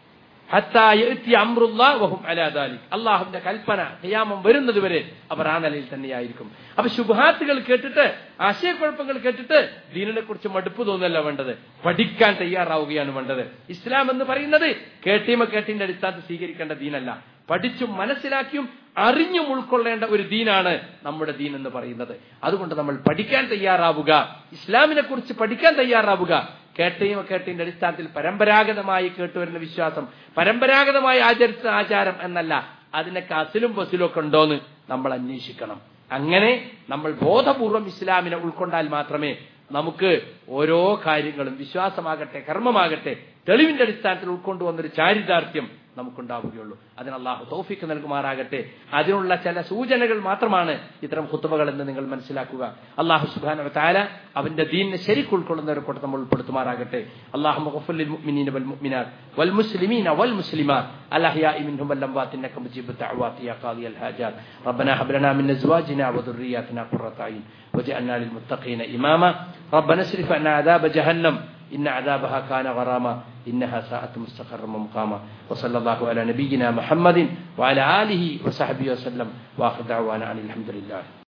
അള്ളാഹുവിന്റെ കൽപ്പന ഖിയാമം വരുന്നത് വരെ അവർ ആ നിലയിൽ തന്നെയായിരിക്കും അപ്പൊ ശുഭാത്തുകൾ കേട്ടിട്ട് ആശയക്കുഴപ്പങ്ങൾ കേട്ടിട്ട് ദീനിനെ കുറിച്ച് മടുപ്പ് തോന്നല്ല വേണ്ടത് പഠിക്കാൻ തയ്യാറാവുകയാണ് വേണ്ടത് ഇസ്ലാം എന്ന് പറയുന്നത് കേട്ടീമ കേട്ടിന്റെ അടിസ്ഥാനത്തിൽ സ്വീകരിക്കേണ്ട ദീനല്ല പഠിച്ചും മനസ്സിലാക്കിയും അറിഞ്ഞും ഉൾക്കൊള്ളേണ്ട ഒരു ദീനാണ് നമ്മുടെ ദീൻ എന്ന് പറയുന്നത് അതുകൊണ്ട് നമ്മൾ പഠിക്കാൻ തയ്യാറാവുക ഇസ്ലാമിനെ കുറിച്ച് പഠിക്കാൻ തയ്യാറാവുക കേട്ടയും കേട്ടതിന്റെ അടിസ്ഥാനത്തിൽ പരമ്പരാഗതമായി കേട്ടുവരുന്ന വിശ്വാസം പരമ്പരാഗതമായി ആചരിച്ച ആചാരം എന്നല്ല അതിനൊക്കെ അസിലും ബസിലും ഒക്കെ ഉണ്ടോന്ന് നമ്മൾ അന്വേഷിക്കണം അങ്ങനെ നമ്മൾ ബോധപൂർവം ഇസ്ലാമിനെ ഉൾക്കൊണ്ടാൽ മാത്രമേ നമുക്ക് ഓരോ കാര്യങ്ങളും വിശ്വാസമാകട്ടെ കർമ്മമാകട്ടെ തെളിവിന്റെ അടിസ്ഥാനത്തിൽ ഉൾക്കൊണ്ടുവന്നൊരു ചാരിതാർത്ഥ്യം നമുക്കുണ്ടാവുകയുള്ളൂ അതിന് അള്ളാഹു തോഫിക്ക് നൽകുമാറാകട്ടെ അതിനുള്ള ചില സൂചനകൾ മാത്രമാണ് ഇത്തരം ഹുത്തുബകൾ എന്ന് നിങ്ങൾ മനസ്സിലാക്കുക അള്ളാഹു സുബാന താല അവന്റെ ദീനിനെ ശരിക്ക് ഉൾക്കൊള്ളുന്നവരെ കൂടെ നമ്മൾ ഉൾപ്പെടുത്തുമാറാകട്ടെ അള്ളാഹു മുഖഫുലിൻ والمسلمين والمسلمات الأحياء منهم والأموات إنك مجيب الدعوات يا قاضي الحاجات ربنا هب لنا من أزواجنا وذرياتنا قرة أعين وجعلنا للمتقين إماما ربنا اصرف عنا عذاب جهنم إن عذابها كان غراما إنها ساءت مستقرا ومقاما وصلى الله على نبينا محمد وعلى آله وصحبه وسلم وآخر دعوانا عن الحمد لله